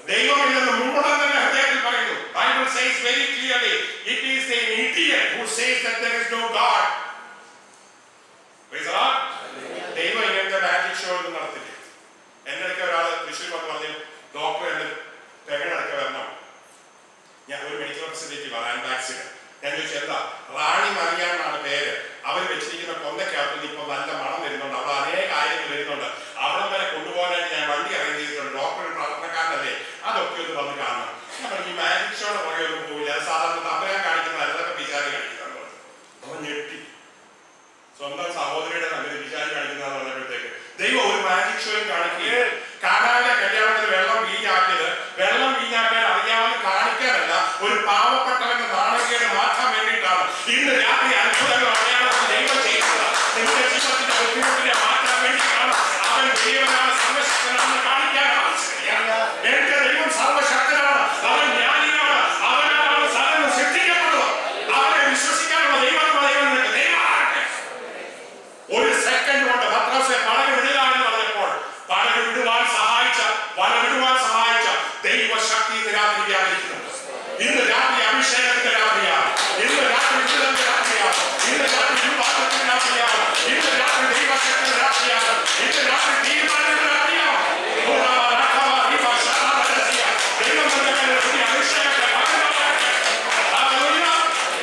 ദൈവമില്ലെന്ന് മുമ്പുടൻ തന്നെ ഹൃദയത്തിൽ പറയുന്നു Bible says very clearly it is an idiot who says that there is no God Praise the Lord. ദൈവം ഇങ്ങനത്തെ magic show ഒന്നും നടത്തില്ല എന്റെ അടുക്ക ഒരാൾ തൃശ്ശൂർ വന്ന് പറഞ്ഞു ഡോക്ടർ എന്റെ പെങ്ങടക്ക വരണം ഞാൻ ഒരു മെഡിക്കൽ റെപ്രസെന്റേറ്റീവ് ആണ് ആൻഡാക്സിന് ഞാൻ ചോദിച്ചു എന്താ റാണി മറിയാൻ എന്നാണ് പേര് അവർ വെച്ചിരിക്കുന്ന കൊന്നക്കകത്ത് ഇപ്പൊ നല്ല മണം വരുന്നുണ്ട് അവിടെ അനേക കാര്യങ്ങൾ വരുന്നുണ്ട് അവിടെ വരെ കൊണ്ടുപോകാനായിട്ട് ഞാൻ വണ്ടി അറേഞ്ച് ചെയ്തിട്ടുണ്ട് ഡോക്ടർ ഒരു പ്രവർത്തനക്കാരനല്ലേ അതൊക്കെ ഒന്ന് വന്ന് കാണണം ഞാൻ പറഞ്ഞു ഈ മാജിക് ഷോയുടെ പുറകെ ഒന്നും പോവില്ല അത് സാധാരണ തമ്പരാൻ കാണിക്കുന്ന അതൊക്കെ പിശാരി കാണിക്കുന്നതാണ് അവൻ ഞെട്ടി സ്വന്തം സഹോദരിയുടെ നല്ലൊരു വിചാരം കാണിക്കുന്നതെന്ന് പറഞ്ഞപ്പോഴത്തേക്ക് ദൈവം ഒരു മാജിക് ഷോയും കാണിക്കുകയും കാനാവിലെ കല്യാണത്തിന് വെള്ളം വീഞ്ഞാക്കിയത് വെള്ളം വീഞ്ഞാക്കാൻ അറിയാവുന്ന കാണിക്കാനല്ല ഒരു പാവപ്പെട്ടവന്റെ നാണക്കേട് മാറ്റാൻ വേണ്ടിയിട്ടാണ് ഇന്ന് രാത്രി അത്ഭുതങ്ങൾ അറിയാവുന്ന ദൈവം ചെയ്യുന്നത് നിന്റെ ജീവിതത്തിന്റെ ബുദ്ധിമുട്ടിനെ മാറ്റാൻ വേണ്ടിയിട്ടാണ് അവൻ ദൈവനാണ് സർവശക്തനാണെന്ന് കാണിക്കാൻ ആവശ്യമില്ല എന്റെ ദൈവം സർവശക്തനാണ് അവൻ ജ്ഞാനിയാണ് അവനാണ് സകലം സൃഷ്ടിക്കപ്പെടുന്നത് അവനെ വിശ്വസിക്കാനുള്ള ദൈവം ദൈവം നിനക്ക് ദൈവമാകട്ടെ ഒരു സെക്കൻഡ് കൊണ്ട് പത്രാസെ പടക് വിടുക എന്ന് പറഞ്ഞപ്പോൾ പടക് വിടുവാൻ സഹായിച്ച വല വിടുവാൻ സഹായിച്ച ദൈവശക്തി ഇന്ന് രാത്രി വ്യാപരിക്കുന്നുണ്ട് ഇന്ന് രാത്രി അഭിഷേകത്തിന്റെ രാത്രിയാണ് ഇന്ന് രാത്രി വിടുതലിന്റെ രാത്രിയാണ് ഇന്ന് രാത്രി വിവാഹത്തിന്റെ രാത്രിയാണ് ഇന്ന് രാത്രി ദൈവശക്തിയുടെ രാത്രിയാണ് ഇന്ന് രാത്രി തീരുമാനത്തിന്റെ രാത്രിയാണ് ഓടാ, രാഘവ, ദീപ, ശാരദ, രസിയ. ദൈവം തന്റെ മേലെ പുതിയ അഭിഷേകത്തെ പകരുവാനാകട്ടെ. Hallelujah.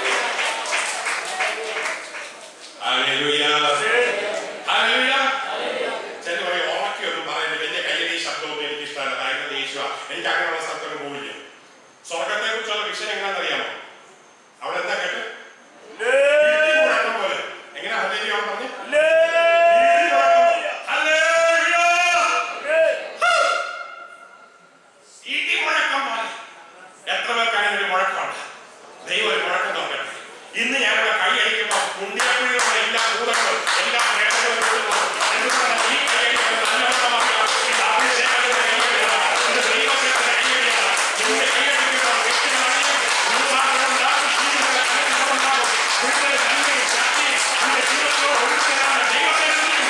Hallelujah. Hallelujah. ചിലർ പറയും ഉറക്കൊന്നും പറയുന്നത് വലിയ കയ്യടി ശബ്ദമൊന്നും എനിക്ക് ഇഷ്ടമല്ല ഭയങ്കര ദേഷ്യ എനിക്ക് അങ്ങനെയുള്ള സ്ഥലത്തൊന്നും പോവില്ല സ്വർഗത്തെ കുറിച്ചുള്ള വിഷയം എങ്ങനെയാണെന്ന് അറിയാമോ അവിടെ എന്താ കേട്ട് ഇടി മുഴക്കം പോലെ എങ്ങനെയാ ഹല്ലേലൂയ അവിടെ പറഞ്ഞേ? ഇടി മുഴക്കം പോലെ. ഹല്ലേലൂയ. ഇടി മുഴക്കം പോലെ എത്ര പേർക്കാണ് ഒരു മുഴക്കമുണ്ട് ദൈവം ഒരു മുഴക്കം നോക്കട്ടെ ഇന്ന് ഞാനിവിടെ കൈയടിക്കുമ്പോൾ ഉണ്ണിയക്കുഴിയുള്ള എല്ലാ ഭൂതങ്ങളും എല്ലാ പ്രേതങ്ങളും കൂടുന്നു. എന്തുകൊണ്ടാണ് ഈ കൈയടിക്കുന്നത് നല്ലവണ്ണമറിയാം. ഇത് അഭിഷേകത്തിന്റെ കൈയടിയാണ്. ഇത് ദൈവത്തിന്റെ കൈയടിയാണ്. നിന്റെ കൈയടിക്കുമ്പോൾ വ്യക്തികളാണെങ്കിൽ ഭൂതാക്കളുണ്ടാകും, ജീവിതത്തിൽ അനുഗ്രഹമുണ്ടാകും. നിന്റെ നന്മയും ശക്തിയും നിന്റെ ജീവിതത്തിലൂടെ ഒഴുക്കിലാണ് ദൈവത്തെ സ്തുതിക്കുന്നു.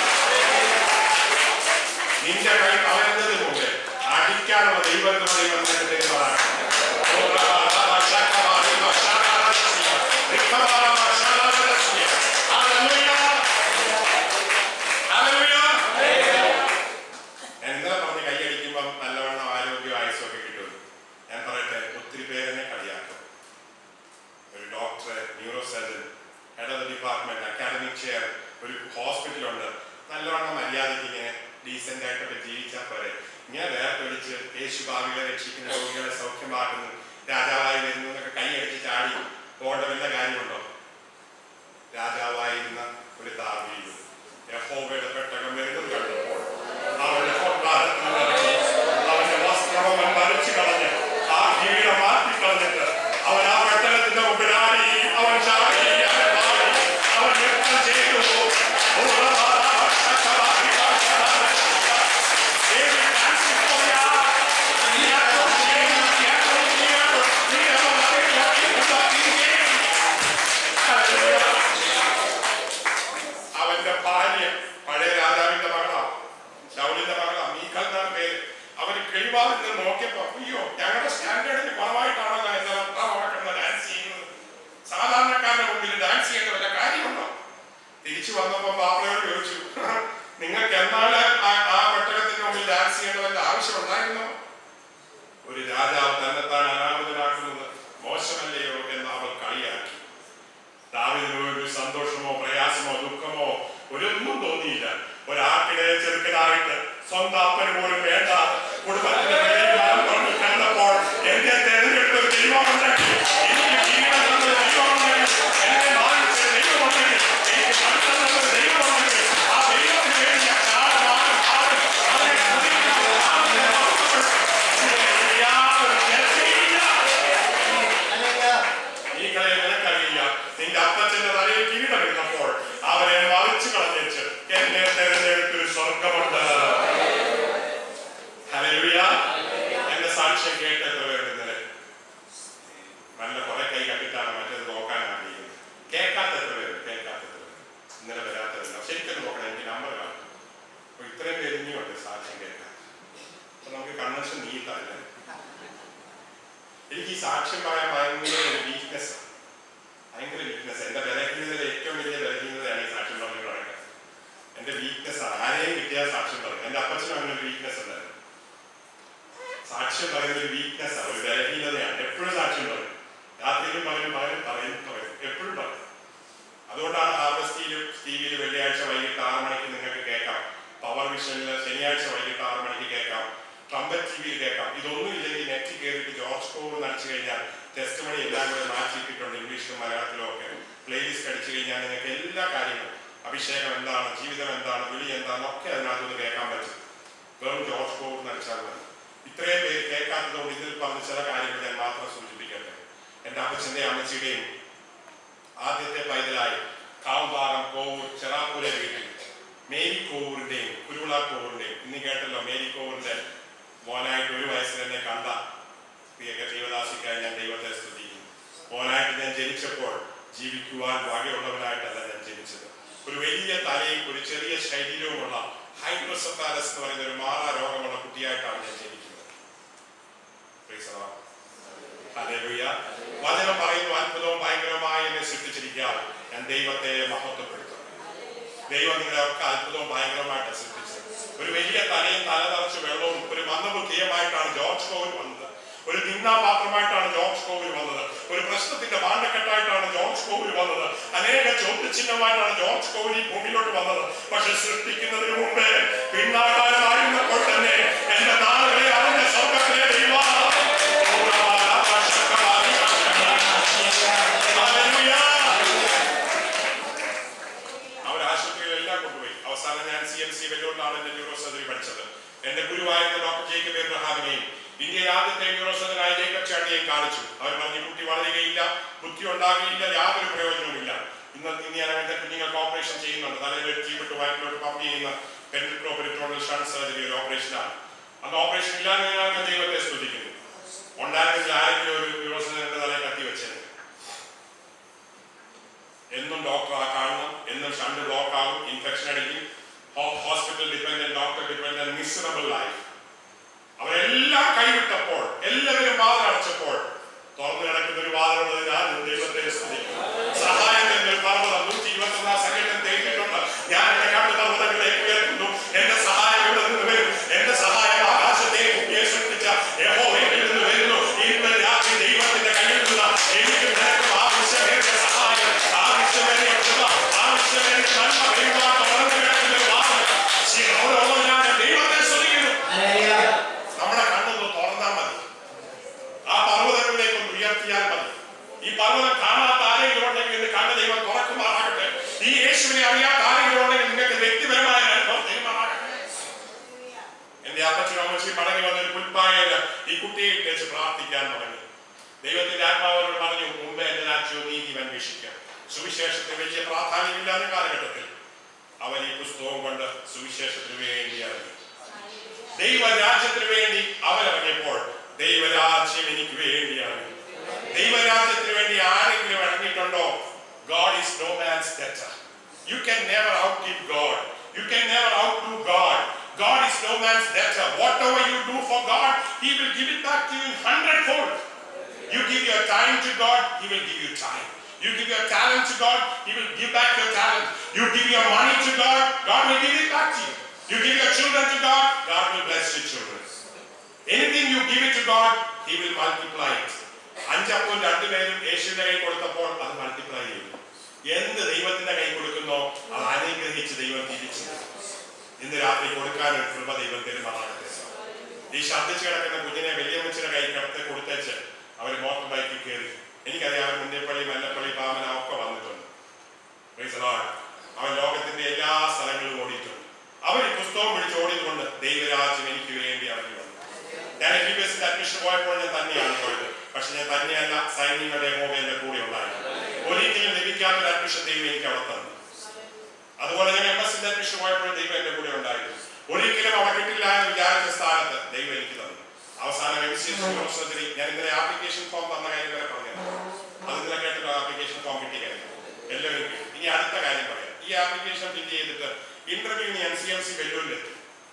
നിന്റെ കൈ തളരുന്നതിന് മുമ്പ് അടിക്കാനുള്ള ദൈവത്തിന്റെ ദൈവം നിനക്ക് തരുന്നതാണ് എന്താ പറഞ്ഞ് കൈയടിക്കുമ്പം നല്ലവണ്ണം ആരോഗ്യം ആയുസൊക്കെ കിട്ടും ഞാൻ പറയട്ടെ ഒത്തിരി പേരെന്നെ കളിയാക്കും ഒരു doctor neuro surgeon head of the department academic chair ഒരു ഹോസ്പിറ്റലുണ്ട് നല്ലവണ്ണം മര്യാദയ്ക്ക് ഇങ്ങനെ ഡീസെന്റ് ആയിട്ടൊക്കെ ജീവിച്ചാൽ പോരെ ഇങ്ങനെ വേർപൊടിച്ച് യേശു ഭാവികളെ രക്ഷിക്കുന്ന രോഗികളെ സൗഖ്യമാക്കുന്നു രാജാവായി വരുന്നു എന്നൊക്കെ കൈയടിച്ച് ചാടി പോകേണ്ട വല്ല കാര്യമുണ്ടോ രാജാവായിരുന്ന ഒരു ദാവീദ് യഹോവയുടെ പെട്ടകം വരുന്നത് കണ്ടപ്പോൾ അവന്റെ കൊട്ടാരത്തിൽ നിന്നിറങ്ങി അവന്റെ വസ്ത്രം അവൻ വലിച്ചു കളഞ്ഞ് ആ കിരീടം മാറ്റി കളഞ്ഞിട്ട് അവൻ ആ പെട്ടകത്തിന്റെ മുമ്പിലായി അവൻ ചാടി അവൻ മാറി അവൻ നൃത്തം ചെയ്തു അവന്റെ ഭാര്യ പഴയ രാജാവിന്റെ മകളാ ശൗലിന്റെ മകളാ മീഖൽ എന്നാണ് പേര് അവന് കിഴിവാറിൽ നിന്ന് നോക്കിയപ്പോ അയ്യോ ഞങ്ങളുടെ സ്റ്റാൻഡേർഡിന് കുറവായിട്ടാണോ ഞാൻ എന്റെ ഭർത്താവ് അവിടെ കിടന്ന് ഡാൻസ് ചെയ്യുന്നത് സാധാരണക്കാരുടെ മുമ്പിൽ ഡാൻസ് ചെയ്യേണ്ട വല്ല കാര്യമുണ്ടോ തിരിച്ചു വന്നപ്പോ ബാപ്പയോട് ചോദിച്ചു നിങ്ങൾക്ക് എന്താണ് ആ ആ പെട്ടകത്തിന്റെ മുമ്പിൽ ഡാൻസ് ചെയ്യേണ്ട വല്ല ആവശ്യം ഉണ്ടായിരുന്നോ ഒരു രാജാവ് തന്നെത്താൻ അനാമതനാക്കുന്നത് മോശമല്ലയോ എന്ന് അവൾ കളിയാക്കി ദാവിദിന് ഒരു സന്തോഷമോ പ്രയാസമോ ദുഃഖമോ ഒരൊന്നും തോന്നിയില്ല ഒരാട്ടിനെ ചെറുക്കനായിട്ട് സ്വന്തം അപ്പന് പോലും വേണ്ട കുടുംബത്തിന്റെ പേരിൽ മനം പറഞ്ഞു കണ്ടപ്പോൾ എന്നെ തെരഞ്ഞെടുത്ത ഒരു ദൈവമുണ്ടെങ്കിൽ എനിക്ക് ജീവിതം തന്ന ഒരു ദൈവമുണ്ടെങ്കിൽ എന്നെ മാനിച്ച ഒരു ദൈവമുണ്ടെങ്കിൽ എനിക്ക് പഠിത്തം തന്ന ഒരു ദൈവമുണ്ടെങ്കിൽ ആ ദൈവത്തിന് വേണ്ടി ഞാൻ കാലം മാറും മാറും അവനെ സ്തുതിക്കുന്നു, അവനെ മഹത്വപ്പെടുത്തും. ഇതിന് യാതൊരു രക്ഷയില്ല. ഈ കളി നിനക്കറിയില്ല നിന്റെ അപ്പച്ചന്റെ തലയിൽ കിരീടമിരുന്നപ്പോൾ അവനെ മറിച്ചു കളഞ്ഞേച്ച് എന്നെ തെരഞ്ഞെടുത്തൊരു സ്വർഗമുണ്ട് ഹല്ലേലൂയ. എന്റെ സാക്ഷ്യം കേട്ട് എത്ര പേരുണ്ട് ഇന്നലെ നല്ല കുറെ കൈ കണ്ടിട്ടാണ് മറ്റേത് നോക്കാൻ ആഗ്രഹിക്കുന്നത് കേൾക്കാത്ത എത്ര പേരുണ്ട് കേൾക്കാത്ത എത്ര പേര് ഇന്നലെ വരാത്തതില്ല ശരിക്കും നോക്കണം എനിക്ക് നമ്പർ കാണും അപ്പൊ ഇത്രയും പേര് ഇനിയുണ്ട് സാക്ഷ്യം കേൾക്കാൻ അപ്പൊ നമുക്ക് കണ്ണ് മനുഷ്യൻ നീ തന്നെ എനിക്ക് ഈ സാക്ഷ്യം പറയാൻ ഭയങ്കര ഒരു വീക്ക്നെസ് ഭയങ്കര വീക്ക്നെസ് എന്റെ ബലഹീനതയിൽ ഏറ്റവും വലിയ ബലഹീനതയാണ് ഈ സാക്ഷ്യം പറഞ്ഞു പറയുന്നത് എന്റെ വീക്ക്നെസ് ആരെയും കിട്ടിയാൽ സാക്ഷ്യം പറയും എന്റെ അപ്പച്ചനും അങ്ങനെ ഒരു വീക്ക്നെസ് ഉണ്ടായിരുന്നു സാക്ഷ്യം പറയുന്ന ഒരു വീക്ക്നെസ് ആണ് ഒരു ബലഹീനതയാണ് എപ്പോഴും സാക്ഷ്യം പറയും രാത്രിയിലും പകലും പകലും പറയും പറയും എപ്പോഴും പറയും അതുകൊണ്ടാണ് ഹാർവസ്റ്റിയിലും ടിവിയിലും വെള്ളിയാഴ്ച വൈകിട്ട് ആറ് മണിക്ക് നിങ്ങൾക്ക് കേൾക്കാം പവർ വിഷനിൽ ശനിയാഴ്ച വൈകിട്ട് ആറ് മണിക്ക് കേൾക്കാം ട്രംപറ്റ് ടി വിയിൽ കേൾക്കാം ഇതൊന്നും ഇല്ലെങ്കിൽ നെറ്റിൽ കയറിയിട്ട് ജോർജ് കോവ് നടിച്ചു കഴിഞ്ഞാൽ ടെസ്റ്റ് മണി എല്ലാം കൂടെ മാറ്റിയിട്ടിട്ടുണ്ട് ഇംഗ്ലീഷിലും മലയാളത്തിലും ഒക്കെ പ്ലേലിസ്റ്റ് അടിച്ചു കഴിഞ്ഞാൽ നിങ്ങൾക്ക് എല്ലാ കാര്യങ്ങളും അഭിഷേകം എന്താണ് ജീവിതം എന്താണ് വിളി എന്താണ് ഒക്കെ അതിനകത്തുനിന്ന് കേൾക്കാൻ പറ്റും വെറും ജോർജ് കോവ് നടിച്ചാൽ മതി ഇത്രയും പേര് കേൾക്കാത്തതുകൊണ്ട് ഇതിൽ പറഞ്ഞ ചില കാര്യങ്ങൾ ഞാൻ മാത്രം സൂചിപ്പിക്കട്ടെ എൻ്റെ അപ്പച്ചൻ്റെ അമ്മച്ചിയുടെയും ആദ്യത്തെ പൈതലായി കാവുംഭാഗം കോവൂർ ചെറാപ്പൂരെ വീട്ടിൽ മേരി കോവൂരിന്റെയും കുരുവിള കോവൂരിന്റെയും ഇന്ന് കേട്ടല്ലോ മേരി കോവൂരിന്റെ മോനായിട്ട് ഒരു വയസ്സിൽ എന്നെ കണ്ട പ്രിയ ദൈവദാസിക്കായി ഞാൻ ദൈവത്തെ സ്തുതിക്കുന്നു മോനായിട്ട് ഞാൻ ജനിച്ചപ്പോൾ ജീവിക്കുവാൻ ഭാഗ്യമുള്ളവനായിട്ടല്ല ഞാൻ ജനിച്ചത് ഒരു വലിയ തലയും ഒരു ചെറിയ ശരീരവുമുള്ള ഹൈഡ്രോസഫാലസ് എന്ന് പറയുന്ന ഒരു മാറാ രോഗമുള്ള കുട്ടിയായിട്ടാണ് ഞാൻ ജനിക്കുന്നത് Praise the Lord. Hallelujah. വചനം പറയുന്നു അത്ഭുതവും ഭയങ്കരമായി എന്നെ സൃഷ്ടിച്ചിരിക്കുകയാണ് ഞാൻ ദൈവത്തെ മഹത്വപ്പെടുത്തും ദൈവം നിങ്ങളെ ഒക്കെ അത്ഭുതവും ഭയങ്കരമായിട്ട് സൃഷ്ടിച്ചത് ഒരു വലിയ തലയും തല നിറച്ച് വെള്ളവും ഒരു മന്ദബുദ്ധിയുമായിട്ടാണ് ജോർജ് കോവിൽ വന്നത് ഒരു നിന്നാപാത്രമായിട്ടാണ് ജോർജ് കോവിൽ വന്നത് ഒരു പ്രശ്നത്തിന്റെ ഭാണ്ഡക്കെട്ടായിട്ടാണ് ജോർജ് കോവിൽ വന്നത് അനേക ചോദ്യചിഹ്നമായിട്ടാണ് ജോർജ് കോവിൽ ഈ ഭൂമിയിലോട്ട് വന്നത് പക്ഷെ സൃഷ്ടിക്കുന്നതിന് മുമ്പേ പിന്നാകാലമായിരുന്നപ്പോൾ തന്നെ എന്റെ നാളുകളെ അറിഞ്ഞ സ്വർഗത്തിലെ ദൈവം അവർ ആശുപത്രികളെല്ലാം കൊണ്ടുപോയി അവസാനം ഞാൻ സി എം സി വെല്ലുകൊണ്ടാണ് എന്റെ ന്യൂറോ സർജറി പഠിച്ചത് എന്റെ ഗുരുവായിരുന്ന ഡോക്ടർ ജേക്കബ് എബ്രഹാമിനെയും ഇന്ത്യയിൽ ആദ്യത്തെ ന്യൂറോ സർജനായ ജേക്കബ് ചാണ്ടിയെയും കാണിച്ചു അവർ പറഞ്ഞു കുട്ടി വളരുകയില്ല ബുദ്ധി ഉണ്ടാകുകയില്ല യാതൊരു പ്രയോജനവുമില്ല ഇന്ന് ഇന്ന് ഞാൻ എന്റെ കുഞ്ഞുങ്ങൾക്ക് ഓപ്പറേഷൻ ചെയ്യുന്നുണ്ട് തലയിൽ ഒരു ടീമിട്ട് വയറ്റിലോട്ട് പമ്പ് ചെയ്യുന്ന പെൻട്രോപെരിറ്റോണൽ ഷണ്ട് സർജറി ഒരു ഓപ്പറേഷനാണ് അന്ന് ഓപ്പറേഷൻ ഇല്ലാതെ ഞാൻ ദൈവത്തെ സ്തുതിക്കുന്നു ഉണ്ടായിരുന്നെങ്കിൽ ആരെങ്കിലും ഒരു ന്യൂറോ സർജന്റെ തലയിൽ കത്തി വെച്ചത് എന്നും ഡോക്ടറെ കാണണം എന്നും ഷണ്ട് ബ്ലോക്ക് ആകും ഇൻഫെക്ഷൻ അടിക്കും hospital dependent doctor dependent miserable life അവരെല്ലാം കൈവിട്ടപ്പോൾ എല്ലാവരും വാതിൽ അടച്ചപ്പോൾ തുറന്നു കിടക്കുന്ന ഒരു വാതിലുള്ളത് ഞാൻ ദൈവത്തെ സ്തുതിക്കും സഹായം എന്നൊരു പർവ്വതം നൂറ്റി ഇരുപത്തി ഒന്നാം സംഘടന തേക്കിയിട്ടുണ്ട് ഞാൻ എന്റെ കണ്ടു പർവ്വതങ്ങളിലേക്ക് ഉയർത്തുന്നു എന്റെ സഹായം ഇവിടെ നിന്ന് വരും എന്റെ സഹായം ആകാശത്തെ ഭൂമിയെ സൃഷ്ടിച്ച യഹോവയിൽ നിന്ന് വരുന്നു ഇന്ന് രാത്രി ദൈവത്തിന്റെ കയ്യിൽ നിന്ന് എനിക്ക് നിനക്കും ആവശ്യമേറിയ സഹായം ആവശ്യമേറിയ കൃപ ആവശ്യമേറിയ നന്മ വരുവാൻ തുറന്നു കിടക്കുന്ന ഒരു വാതിൽ ശിവോടോ ഞാൻ ദൈവത്തെ സ്തുതിക്കുന്നു നമ്മുടെ കണ്ണൊന്ന് തുറന്നാൽ മതി ആ പർവ്വതങ്ങളിലേക്ക് ഒന്ന് ഉയർത്തിയാൽ മതി ഈ പർവ്വതം കാണാത്ത ആരെങ്കിലും ഉണ്ടെങ്കിൽ ഇന്ന് കണ്ണ് ദൈവം തുറക്കുമാറാകട്ടെ ഈ യേശുവിനെ അറിയാത്ത ആരെങ്കിലും ഉണ്ടെങ്കിൽ നിങ്ങൾക്ക് വ്യക്തിപരമായ ഒരു അനുഭവം തരുമാറാകട്ടെ എന്റെ അപ്പച്ചനും അമ്മച്ചിയും മടങ്ങി വന്നൊരു പുൽപ്പായയില് ഈ കുട്ടിയെ ഇട്ടേച്ച് പ്രാർത്ഥിക്കാൻ തുടങ്ങി ദൈവത്തിന്റെ ആത്മാവരോട് പറഞ്ഞു മുമ്പേ എന്റെ രാജ്യവും നീതി അന്വേഷിക്കുക സുവിശേഷത്തിന് വലിയ പ്രാധാന്യമില്ലാത്ത കാലഘട്ടത്തിൽ അവൻ ഈ പുസ്തകം കൊണ്ട് സുവിശേഷത്തിന് വേണ്ടി ഇറങ്ങി ദൈവരാജ്യത്തിന് വേണ്ടി അവരിറങ്ങിയപ്പോൾ ദൈവരാജ്യം എനിക്ക് വേണ്ടി ഇറങ്ങി ദൈവരാജ്യത്തിന് വേണ്ടി ആരെങ്കിലും ഇറങ്ങിയിട്ടുണ്ടോ God is no man's debtor you can never out give God you can never out do God God is no man's debtor. Whatever you do for God, He will give it back to you in hundredfold. You give your time to God, He will give you time. You give your talent to God, He will give back your talent. You give your money to God, God will give it back to you. You give your children to God, God will bless your children. Anything you give it to God, He will multiply it. അഞ്ചപ്പോൾ രണ്ടുപേരും യേശുവിന്റെ കൈ കൊടുത്തപ്പോൾ അത് multiply ചെയ്തു എന്ത് ദൈവത്തിന്റെ കൈ കൊടുക്കുന്നോ അത് അനുഗ്രഹിച്ച് ദൈവം തിരിച്ചു തരും. ഇന്ന് രാത്രി കൊടുക്കാൻ ഒരു കൃപ ദൈവം തരുമാറാകട്ടെ ഈ ഛർദ്ദിച്ച് കിടക്കുന്ന കുഞ്ഞിനെ വലിയമ്മച്ചിയുടെ കൈ കിടത്ത് കൊടുത്തേച്ച് അവർ മോട്ടോർ ബൈക്കിൽ കയറി എനിക്കറിയാം അവൻ മുന്നേപ്പള്ളി മല്ലപ്പള്ളി പാമന ഒക്കെ വന്നിട്ടുണ്ട് Praise the Lord. അവൻ ലോകത്തിന്റെ എല്ലാ സ്ഥലങ്ങളിലും ഓടിയിട്ടുണ്ട് അവൻ ഈ പുസ്തകം പിടിച്ച് ഓടിയതുകൊണ്ട് ദൈവരാജ്യം എനിക്ക് വേണ്ടി ഇറങ്ങി വന്നു ഞാൻ എം ബി ബി എസിന്റെ അഡ്മിഷൻ പോയപ്പോൾ ഞാൻ തന്നെയാണ് പോയത് പക്ഷെ ഞാൻ തന്നെയല്ല സൈന്യങ്ങളുടെ ഹോമ എന്റെ കൂടെ ഉണ്ടായിരുന്നു ഒരിക്കലും ലഭിക്കാത്തൊരു അഡ്മിഷൻ ദൈവം എനിക്ക് അവിടെ തന്നു അതുപോലെ ഞാൻ എം എസ് അഡ്മിഷൻ പോയപ്പോൾ ദൈവം എന്റെ കൂടെ ഉണ്ടായിരുന്നു ഒരിക്കലും അവിടെ കിട്ടില്ല എന്ന് വിചാരിച്ച സ്ഥാനത്ത് ദൈവം എനിക്ക് തന്നു അവസാനം എം സി സർജറി ഞാൻ ഇന്നലെ ആപ്ലിക്കേഷൻ ഫോം തന്ന കാര്യം വരെ പറഞ്ഞു അത് ഇന്നലെ കേട്ടിട്ട് ആപ്ലിക്കേഷൻ ഫോം കിട്ടിയ കാര്യം എല്ലാവരും കിട്ടി ഇനി അടുത്ത കാര്യം പറയാം ഈ ആപ്ലിക്കേഷൻ ഫില്ല് ചെയ്തിട്ട് ഇന്റർവ്യൂവിന് ഞാൻ സി എം സി വെല്ലൂരിലെത്തി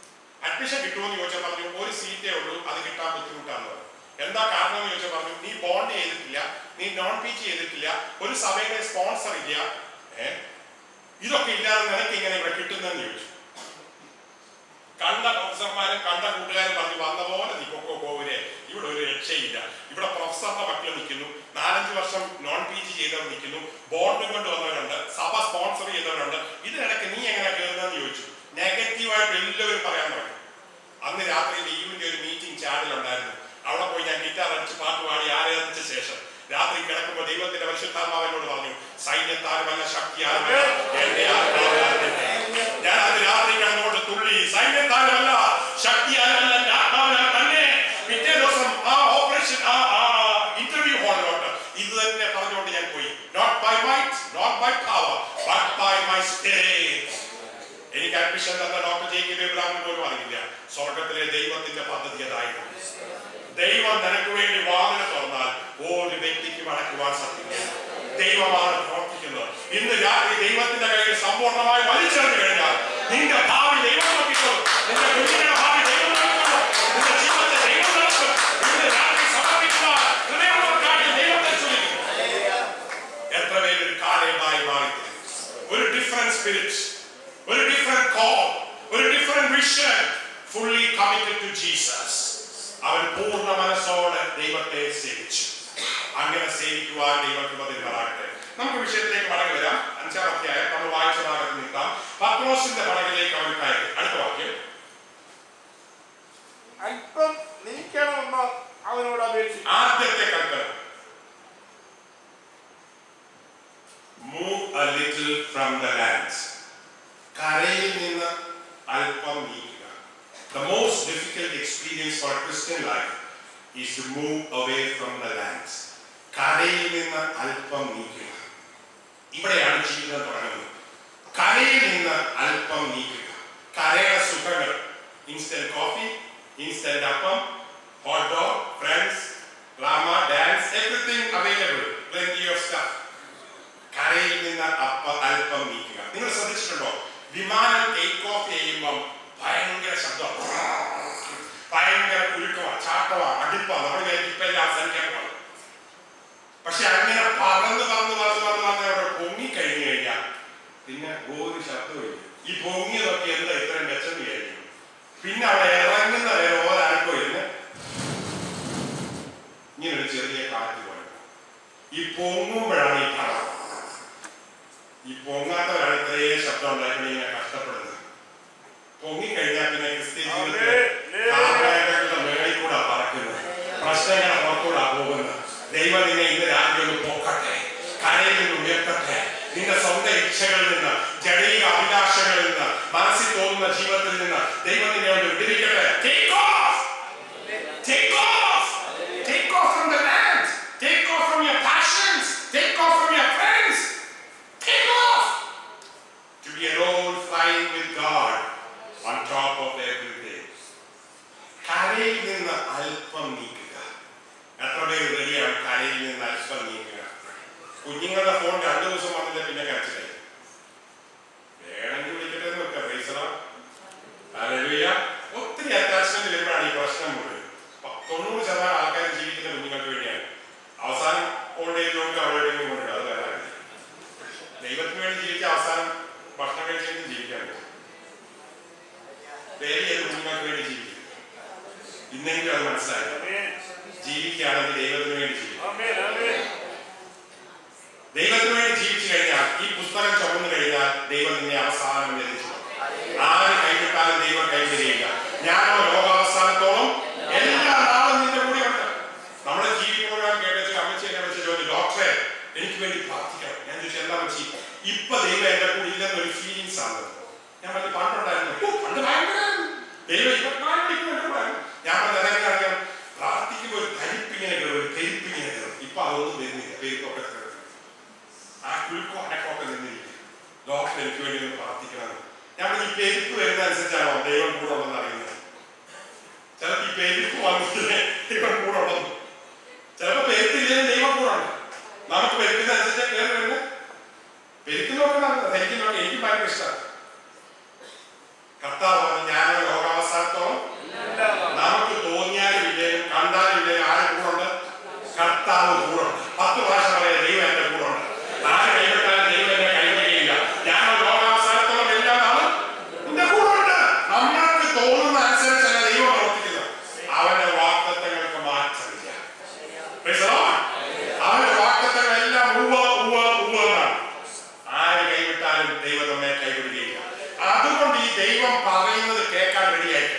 അഡ്മിഷൻ കിട്ടുമെന്ന് ചോദിച്ചാൽ പറഞ്ഞു ഒരു സീറ്റേ ഉള്ളൂ അത് കിട്ടാൻ ബുദ്ധിമുട്ടാന്ന് പറഞ്ഞു എന്താ കാരണം എന്ന് ചോദിച്ചാൽ പറഞ്ഞു നീ ബോണ്ട് ചെയ്തിട്ടില്ല നീ നോൺ പി ജി ചെയ്തിട്ടില്ല ഒരു സഭയുടെ സ്പോൺസർ ഇല്ല ഏ ഇതൊക്കെ ഇല്ലാതെ നിനക്ക് ഇങ്ങനെ ഇവിടെ കിട്ടുന്നതെന്ന് ചോദിച്ചു കണ്ട പ്രൊഫസർമാരും കണ്ട കൂട്ടുകാരും പറഞ്ഞു വന്ന പോലെ നീ കൊക്കോ കോവിലെ ഇവിടെ ഒരു രക്ഷയില്ല ഇവിടെ പ്രൊഫസറുടെ മക്കൾ നിൽക്കുന്നു നാലഞ്ച് വർഷം നോൺ പി ജി ചെയ്തവർ നിൽക്കുന്നു ബോർഡ് കൊണ്ട് വന്നവരുണ്ട് സഭ സ്പോൺസർ ചെയ്തവരുണ്ട് ഇതിനിടയ്ക്ക് നീ എങ്ങനെ കയറുന്നതെന്ന് ചോദിച്ചു നെഗറ്റീവായിട്ട് എല്ലാവരും പറയാൻ തുടങ്ങി അന്ന് രാത്രിയിൽ ഈവനിന്റെ ഒരു മീറ്റിംഗ് ചാനലുണ്ടായിരുന്നു അവിടെ പോയി ഞാൻ ഗിറ്റാർ അടിച്ച് പാട്ട് പാടി ആരാധിച്ച ശേഷം രാത്രി കിടക്കുമ്പോൾ ദൈവത്തിന്റെ പരിശുദ്ധാത്മാവിനോട് പറഞ്ഞു സൈന്യത്താരുമല്ല ശക്തിയാരുമല്ല എന്റെ ആത്മാവിനാകുന്നു." ഞാൻ അത് രാത്രി കിടന്നുകൊണ്ട് തുള്ളി സൈന്യത്താരുമല്ല ശക്തിയാരുമല്ല എന്റെ ആത്മാവിനാൽ തന്നെ പിറ്റേ ദിവസം ആ ഓപ്പറേഷൻ ആ ഇന്റർവ്യൂ ഹാളിലോട്ട് ഇത് തന്നെ പറഞ്ഞുകൊണ്ട് ഞാൻ പോയി not by might not by power but by my spirit എനിക്ക് അഡ്മിഷൻ തന്ന ഡോക്ടർ ജെ കെ ഇബ്രാഹിം പോലും അറിയില്ല സ്വർഗത്തിലെ ദൈവത്തിന്റെ പദ്ധതി അതായിരുന്നു ദൈവം നിനക്ക് വേണ്ടി വാതിൽ തുറന്നാൽ ഒരു വ്യക്തിക്ക് അടക്കുവാൻ സാധിക്കില്ല ദൈവമാണ് പ്രവർത്തിക്കുന്നത് ഇന്ന് രാത്രി ദൈവത്തിന്റെ കയ്യിൽ സമ്പൂർണ്ണമായി വലിച്ചെറിഞ്ഞു കഴിഞ്ഞാൽ നിന്റെ ഭാവി ദൈവം നോക്കിക്കോളും നിന്റെ കുഞ്ഞിന്റെ ഭാവി ദൈവം നോക്കിക്കോളും നിന്റെ ജീവിതത്തെ ദൈവം നടത്തും ഇന്ന് രാത്രി സമർപ്പിക്കുവാൻ ഹൃദയമുള്ളവർക്കായി ദൈവത്തെ ചൊല്ലിക്കും എത്ര പേര് ഒരു കാലയമായി മാറി ഒരു ഡിഫറെന്റ് സ്പിരിറ്റ് ഒരു ഡിഫറെന്റ് കോൾ ഒരു different vision fully committed to Jesus അവൻ പൂർണ്ണ മനസ്സോടെ ദൈവത്തെ സേവിച്ചു അങ്ങനെ സേവിക്കുവാൻ ദൈവത്തിന് പതിനാകട്ടെ നമുക്ക് വിഷയത്തിലേക്ക് മടങ്ങി വരാം അഞ്ചാം അധ്യായം നമ്മൾ വായിച്ച ഭാഗത്ത് നിൽക്കാം പത്രോസിന്റെ പടകിലേക്ക് അവൻ കയറി അടുത്ത വാക്യം അല്പം നീക്കണമെന്ന് അവനോട് അപേക്ഷിച്ചു ആദ്യത്തെ കൽപ്പന move a little from the land കരയിൽ നിന്ന് അല്പം നീക്കുക the most difficult experience for a Christian life is to move away from the land കരയിൽ നിന്ന് അല്പം നീക്കുക ഇവിടെയാണ് ജീവിതം തുടങ്ങുന്നത് കരയിൽ നിന്ന് അല്പം നീക്കുക കരയുടെ സുഖങ്ങൾ ഇൻസ്റ്റന്റ് കോഫി ഇൻസ്റ്റന്റ് അപ്പം hot dog, friends, drama, dance, everything available. Plenty of stuff. കരയിൽ നിന്ന് അപ്പ അല്പം നീക്കുക നിങ്ങൾ ശ്രദ്ധിച്ചിട്ടുണ്ടോ വിമാനം ടേക്ക് ഓഫ് ചെയ്യുമ്പം ഭയങ്കര ശബ്ദം ഭയങ്കര കുലുക്കമാ ചാട്ടമാ അടിപ്പാ നമ്മൾ വിചാരിക്കും ഇപ്പൊ എല്ലാം അവസാനിക്കാൻ പോകും പക്ഷെ അങ്ങനെ പറന്ന് പറന്ന് പറന്ന് പറന്ന് പറന്ന് അവിടെ പൊങ്ങി കഴിഞ്ഞു കഴിഞ്ഞാൽ പിന്നെ ഒരു ശബ്ദമില്ല ഈ പൊങ്ങിയതൊക്കെ എന്താ ഇത്രയും മെച്ചം വിചാരിക്കും പിന്നെ അവിടെ ഇറങ്ങുന്ന വരെ ഓരനക്കോ ഇരുന്ന് ഇങ്ങനെ ഒരു ചെറിയ കാറ്റ് പോലെ ഈ പൊങ്ങുമ്പോഴാണ് ഈ പടം ഈ പൊങ്ങാത്തവരാണ് ഇത്രയും ശബ്ദം ഉണ്ടാക്കി ഇങ്ങനെ കഷ്ടപ്പെടുന്നത് പൊങ്ങിക്കഴിഞ്ഞാൽ പിന്നെ ക്രിസ്ത്യൻ ജീവിതത്തിൽ കാർമേഘങ്ങളുടെ മേളിൽ കൂടെ പറക്കുന്നത് പ്രശ്നങ്ങളെ പുറത്തൂടെ പോകുന്നത് ദൈവം നിന്നെ ഇന്ന് രാത്രി ഒന്ന് പോക്കട്ടെ കരയിൽ നിന്ന് ഉയർത്തട്ടെ നിന്റെ സ്വന്തം ഇച്ഛകളിൽ നിന്ന് ജടീക അഭിലാഷങ്ങളിൽ നിന്ന് മനസ്സിൽ തോന്നുന്ന ജീവിതത്തിൽ നിന്ന് ദൈവം നിന്നെ ഒന്ന് വിടിവിക്കട്ടെ Take off! Take off! Take off from the land! Take off from your passions! Take off from your friends! Take off! To be alone flying with God on top of everything. കരയിൽ നിന്ന് അല്പം നീക്കുക എത്ര പേര് റെഡിയാണ് കരയിൽ നിന്ന് അല്പം നീക്കുക കുഞ്ഞുങ്ങളുടെ ഫോൺ രണ്ടു ദിവസം വന്നില്ല പിന്നെ കരച്ചിലായി വേണമെങ്കിൽ വിളിക്കട്ടെ എന്ന് വെക്കാം പൈസ ഹല്ലേലൂയ. ഒത്തിരി അറ്റാച്ച്മെന്റ് വരുമ്പോഴാണ് ഈ പ്രശ്നം മുഴുവൻ പ- തൊണ്ണൂറ് ശതമാനം ആൾക്കാർ ജീവിക്കുന്ന കുഞ്ഞുങ്ങൾക്ക് വേണ്ടിയാണ് അവസാനം ഓൾഡ് ഏജ് ഹോമിൽ അവിടെ എവിടെയെങ്കിലും കൊണ്ടിടും അത് വേറെ കാര്യം. ദൈവത്തിന് വേണ്ടി ജീവിച്ച അവസാനം ഭക്ഷണം കഴിച്ചെങ്കിലും ജീവിക്കാൻ പറ്റും പേര് ചെയ്ത് കുഞ്ഞുങ്ങൾക്ക് വേണ്ടി ജീവിക്കും ഇന്നെങ്കിലും അത് മനസ്സിലായി ജീവിക്കുകയാണെങ്കിൽ ദൈവത്തിന് വേണ്ടി ജീവിക്കും ദൈവത്തിന് വേണ്ടി ജീവിച്ചു കഴിഞ്ഞാൽ ഈ പുസ്തകം ചുമന്നു കഴിഞ്ഞാൽ ദൈവം നിന്നെ അവസാനം ലഭിച്ചു ആര് കൈവിട്ടാലും ദൈവം കൈവിടുകയില്ല ഞാനോ ലോകാവസാനത്തോളം എല്ലാ നാളും നിന്റെ കൂടെ ഉണ്ട് നമ്മുടെ ജീവിക്കുമ്പോഴാണ് കേട്ടു അമ്മച്ചി എന്നെ വെച്ച് ചോദിച്ചു ഡോക്ടറെ എനിക്ക് വേണ്ടി പ്രാർത്ഥിക്കണം ഞാൻ ചോദിച്ചു എന്താ വെച്ചി ഇപ്പൊ ദൈവം എന്റെ കൂടെ ഇല്ലെന്നൊരു ഫീലിങ്സ് ആണ് ഞാൻ പറഞ്ഞു പണ്ടുണ്ടായിരുന്നു "ഓ, പണ്ട് ഭയങ്കരമായിരുന്നു. ദൈവം ഇരുപത്തിനാല് മണിക്കൂർ എന്റെ കൂടെ ആയിരുന്നു." ഞാൻ പറഞ്ഞു അതെങ്ങനെ അറിയാം പ്രാർത്ഥിക്കുമ്പോൾ ഒരു കരിപ്പിങ്ങനെ കയറും ഒരു പെരുപ്പിങ്ങനെ കയറും ഇപ്പൊ അതൊന്നും വരുന്നില്ല പെരുപ്പൊക്കെ കയറും ആ കുലുക്കോ അടക്കമൊക്കെ നിന്നിരിക്കും ഡോക്ടർ എനിക്ക് വേണ്ടി ഒന്ന് പ്രാർത്ഥിക്കണം ഞാൻ പറഞ്ഞു, ഈ പെരുപ്പ് വരുന്ന അനുസരിച്ചാണോ ദൈവം കൂടെ ഉണ്ടെന്ന് അറിയുന്നത് ചിലപ്പോ ഈ പെരുപ്പ് വന്നില്ലേ ദൈവം കൂടെ ഉണ്ടെന്ന് ചിലപ്പോ പെരുത്തില്ലെങ്കിൽ ദൈവം കൂടെ ഉണ്ട് നമുക്ക് പെരുക്കുന്ന അനുസരിച്ച് കയറി വരുന്നത് പെരുക്കുന്നതൊക്കെ നല്ലത് ധരിക്കുന്നതൊക്കെ എനിക്ക് ഭയങ്കര ഇഷ്ടമാണ് കർത്താവ് പറഞ്ഞു ഞാനോ ലോകാവസാനം ലോകാവസാനത്തോളം നമുക്ക് തോന്നിയാലും ഇല്ലേലും കണ്ടാലും ഇല്ലേലും ആരെ കൂടുണ്ട് കർത്താവ് കൂടുണ്ട് പത്ത് ഭാഷ പറയാം ദൈവം എന്റെ കൂടുണ്ട് ആര് കൈവിട്ടാലും ദൈവം എന്നെ കൈവിടുകയില്ല ഞാൻ ലോകാവസാനത്തോളം എല്ലാ നാളും എന്റെ കൂടുണ്ട് നമ്മൾക്ക് തോന്നുന്ന അനുസരിച്ചല്ല ദൈവം പ്രവർത്തിക്കുന്നത് അവന്റെ വാക്തത്വങ്ങൾക്ക് മാറ്റമില്ല Praise the Lord. അവന്റെ വാക്തത്വങ്ങളെല്ലാം ഉവ്വ ഉവ്വ ഉവ്വ എന്നാണ് ആര് കൈവിട്ടാലും ദൈവം നമ്മെ കൈവിടുകയില്ല അതുകൊണ്ട് ഈ ദൈവം പറയുന്നത് കേൾക്കാൻ റെഡിയായിട്ട്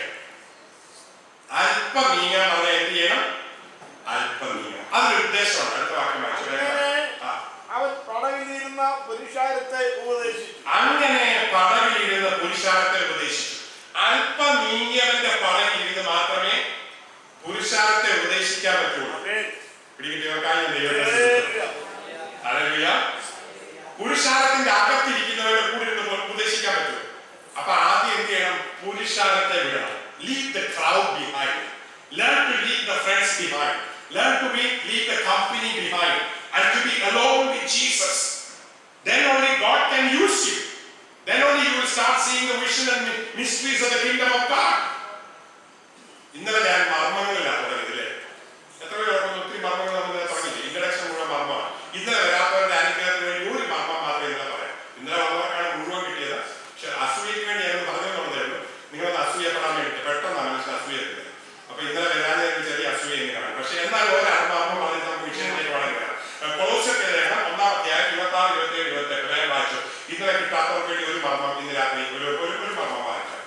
അല്പം നീങ്ങാൻ പറഞ്ഞാൽ എന്ത് ചെയ്യണം അല്പം നീങ്ങണം അതൊരു ഉദ്ദേശമുണ്ട് അടുത്ത വാക്യം വായിച്ചു അങ്ങനെ ആ. അവൻ പടവിലിരുന്ന പുരുഷാരത്തെ ഉപദേശിച്ചു അങ്ങനെ പടകിലിരുന്ന് പുരുഷാരത്തെ ഉപദേശിച്ചു അല്പം നീങ്ങിയവന്റെ പടകിലിരുന്ന് മാത്രമേ പുരുഷാരത്തെ ഉപദേശിക്കാൻ പറ്റുള്ളൂ ആമേൻ. പിടികിട്ടിയവർക്കായി ഞാൻ ദൈവത്തെ സ്തുതിക്കുന്നു. ഹല്ലേലൂയ. പുരുഷാരത്തിന്റെ അകത്തിരിക്കുന്നവരെ കൂടി ഇരുന്ന് ഉപദേശിക്കാൻ പറ്റും അപ്പൊ ആദ്യം എന്ത് ചെയ്യണം പുരുഷാരത്തെ വിടണം leave the crowd behind learn to leave the friends behind learn to be leave the company behind and to be alone with Jesus then only God can use you then only you will start seeing the vision and mysteries of the kingdom of God ഇന്നലെ ഞാൻ മർമ്മങ്ങളിലാണ് തുടങ്ങിയതില്ലേ എത്ര പേര് ഓർക്കുന്നു? ഒത്തിരി മർമ്മങ്ങൾ നമ്മൾ പറഞ്ഞില്ലേ introduction മുഴുവൻ മർമ്മമാണ് ഇന്നലെ വരാത്തവരുടെ അനുഗ്രഹത്തിന് വേണ്ടി ഒരു മർമ്മം മാത്രമേ ഇന്നലെ പറയാം ഇന്നലെ വന്നവർക്കാണ് മുഴുവൻ കിട്ടിയത് പക്ഷെ അസൂയക്ക് വേണ്ടി ഞാൻ പറഞ്ഞതെന്നുള്ളതേ ഉള്ളൂ നിങ്ങളത് അസൂയപ്പെടാൻ വേണ്ടി പെട്ടെന്നാണ് മനുഷ്യൻ അസൂയ വരുന്നത് അപ്പൊ ഇന്നലെ വരാതെ ഒരു ചെറിയ അസൂയ എങ്ങനെയാണ് പക്ഷെ എന്നാൽ ഒരു മർമ്മം പറഞ്ഞ് നമുക്ക് വിഷയത്തിലേക്ക് വളരെ കൊളോസൊക്കെ ലേഖനം ഒന്നാം അധ്യായം ഇരുപത്തി ആറ് ഇരുപത്തി ഏഴ് ഇരുപത്തി എട്ട് വേഗം വായിച്ചു ഇന്നലെ കിട്ടാത്തവർക്ക് വേണ്ടി ഒരു മർമ്മം ഇന്ന് രാത്രി ഒരു ഒരു ഒരു മർമ്മം വായിക്കാം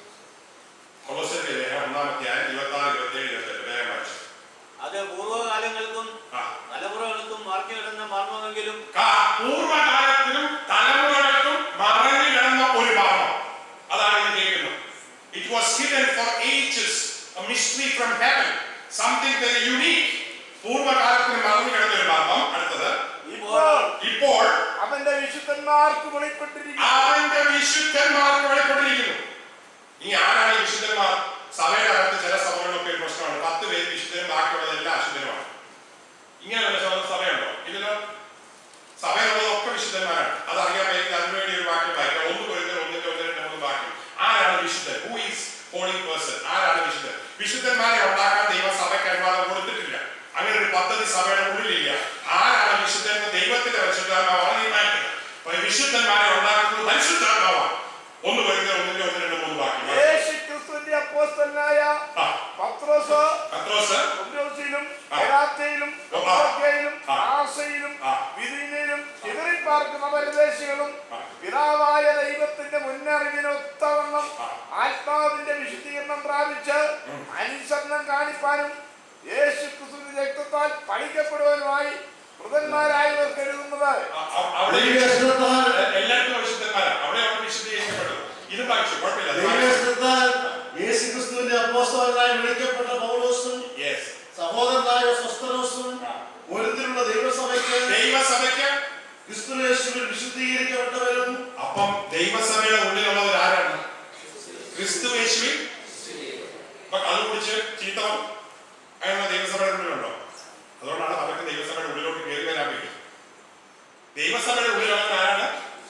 കൊളോസൊക്കെ ലേഖനം ഒന്നാം അധ്യായം ഇരുപത്തി ആറ് ഇരുപത്തി ഏഴ് ഇരുപത്തി എട്ട് വേഗം വായിച്ചു അത് പൂർവ്വകാലങ്ങൾക്കും ആ തലമുറകൾക്കും മാർക്കി കിടന്ന മർമ്മമെങ്കിലും കാ- പൂർവ്വകാലത്തിലും തലമുറകൾക്കും മറഞ്ഞു കിടന്ന ഒരു ഭാവം അതാണ് ഇത് കേൾക്കുന്നത് it was hidden for ages a mystery from heaven something very unique പൂർവ്വകാലത്തിന് മറഞ്ഞു കിടന്ന ഒരു ഭാവം അടുത്തത് ഇപ്പോൾ ഇപ്പോൾ അവന്റെ വിശുദ്ധന്മാർക്ക് വെളിപ്പെട്ടിരിക്കുന്നു അവന്റെ വിശുദ്ധന്മാർക്ക് വെളിപ്പെട്ടിരിക്കുന്നു ഇനി ആരാണ് ഈ വിശുദ്ധന്മാർ സഭയുടെ അകത്ത് ചില സഭകളിലൊക്കെ ഒരു പ്രശ്നമാണ് പത്ത് പേര് വിശുദ്ധരും ബാക്കിയുള്ളതെല്ലാം അശുദ്ധരുമാണ് ഇങ്ങനെ വല്ല സഭ- സഭയുണ്ടോ ഇതിലോ സഭയിലുള്ളതൊക്കെ വിശുദ്ധന്മാരാണ് അത് അറിയാൻ വേണ്ടി അതിനുവേണ്ടി ഒരു വാക്യം വായിക്കാം ഒന്ന് കുറഞ്ഞ ഒന്നിന്റെ ഒന്ന് രണ്ട് മൂന്ന് വാക്യം ആരാണ് വിശുദ്ധൻ ഹൂ ഈസ് ഹോളി പേഴ്സൺ ആരാണ് വിശുദ്ധൻ വിശുദ്ധന്മാരെ ഉണ്ടാക്കാൻ ദൈവം സഭയ്ക്ക് അനുവാദം കൊടുത്തിട്ടില്ല അങ്ങനെ ഒരു പദ്ധതി സഭയുടെ ഉള്ളിലില്ല ആരാണ് വിശുദ്ധൻ എന്ന് ദൈവത്തിന്റെ പരിശുദ്ധാത്മാവാണ് തീരുമാനിക്കുന്നത് അപ്പൊ ഈ വിശുദ്ധന്മാരെ ഉണ്ടാക്കുന്നത് പരിശുദ്ധാത്മാവാണ് ഒന്ന് വരുന്ന ഒന്നിന്റെ ഒന്ന് രണ്ട് മൂന്ന് വാക്യം യേശു ക്രിസ്തുവിന്റെ അപ്പോസ്തലനായ ആ പത്രോസ് പത്രോസ് കൊന്ത്യോസിലും ആ. ഗലാത്യയിലും ആ. കപ്പദോക്യയിലും ആ. ആസയിലും ആ. വിദീനയിലും ചിതറിപ്പാർക്കുന്ന പരദേശികളും ആ. പിതാവായ ദൈവത്തിന്റെ മുന്നറിവിനൊത്തവണ്ണം ആ. ആത്മാവിന്റെ വിശുദ്ധീകരണം പ്രാപിച്ച് അനുസരണം കാണിപ്പാനും യേശു ക്രിസ്തുവിന്റെ രക്തത്താൽ പഴിക്കപ്പെടുവാനുമായി മൃതന്മാരായവർക്ക് എഴുതുന്നത് അ- അ- അവിടെ ഈ ദൈവശക്തത്താൽ എല്ലായിടത്തും വിശുദ്ധന്മാരാണ് അവിടെ അവർ വിശുദ്ധീകരിക്കപ്പെട്ടത് ഇത് വായിച്ചു കുഴപ്പമില്ല അത് വായിച്ചു. ദൈവശക്തത്താൽ യേശുക്രിസ്തുവിന്റെ അപ്പോസ്തലനായി വിളിക്കപ്പെട്ട പൗലോസും Yes. സഹോദരനായ സ്വസ്ഥനോസും ഒരുത്തിലുള്ള ദൈവസഭയ്ക്ക് ദൈവസഭയ്ക്ക് ക്രിസ്തുയേശുവിൽ വിശുദ്ധീകരിക്കപ്പെട്ടവരും അപ്പം ദൈവസഭയുടെ ഉള്ളിലുള്ളവർ ആരാണ് ക്രിസ്തു യേശുവിൽ അപ്പൊ അത് കുടിച്ച് ചീത്ത അങ്ങനെ ദൈവസഭയുടെ ഉള്ളിലുണ്ടോ അതുകൊണ്ടാണ് അവർക്ക് ദൈവസഭയുടെ ഉള്ളിലോട്ട് കയറി വരാൻ വേണ്ടി ദൈവസഭയുടെ ഉള്ളിലുള്ളവർ ആരാണ്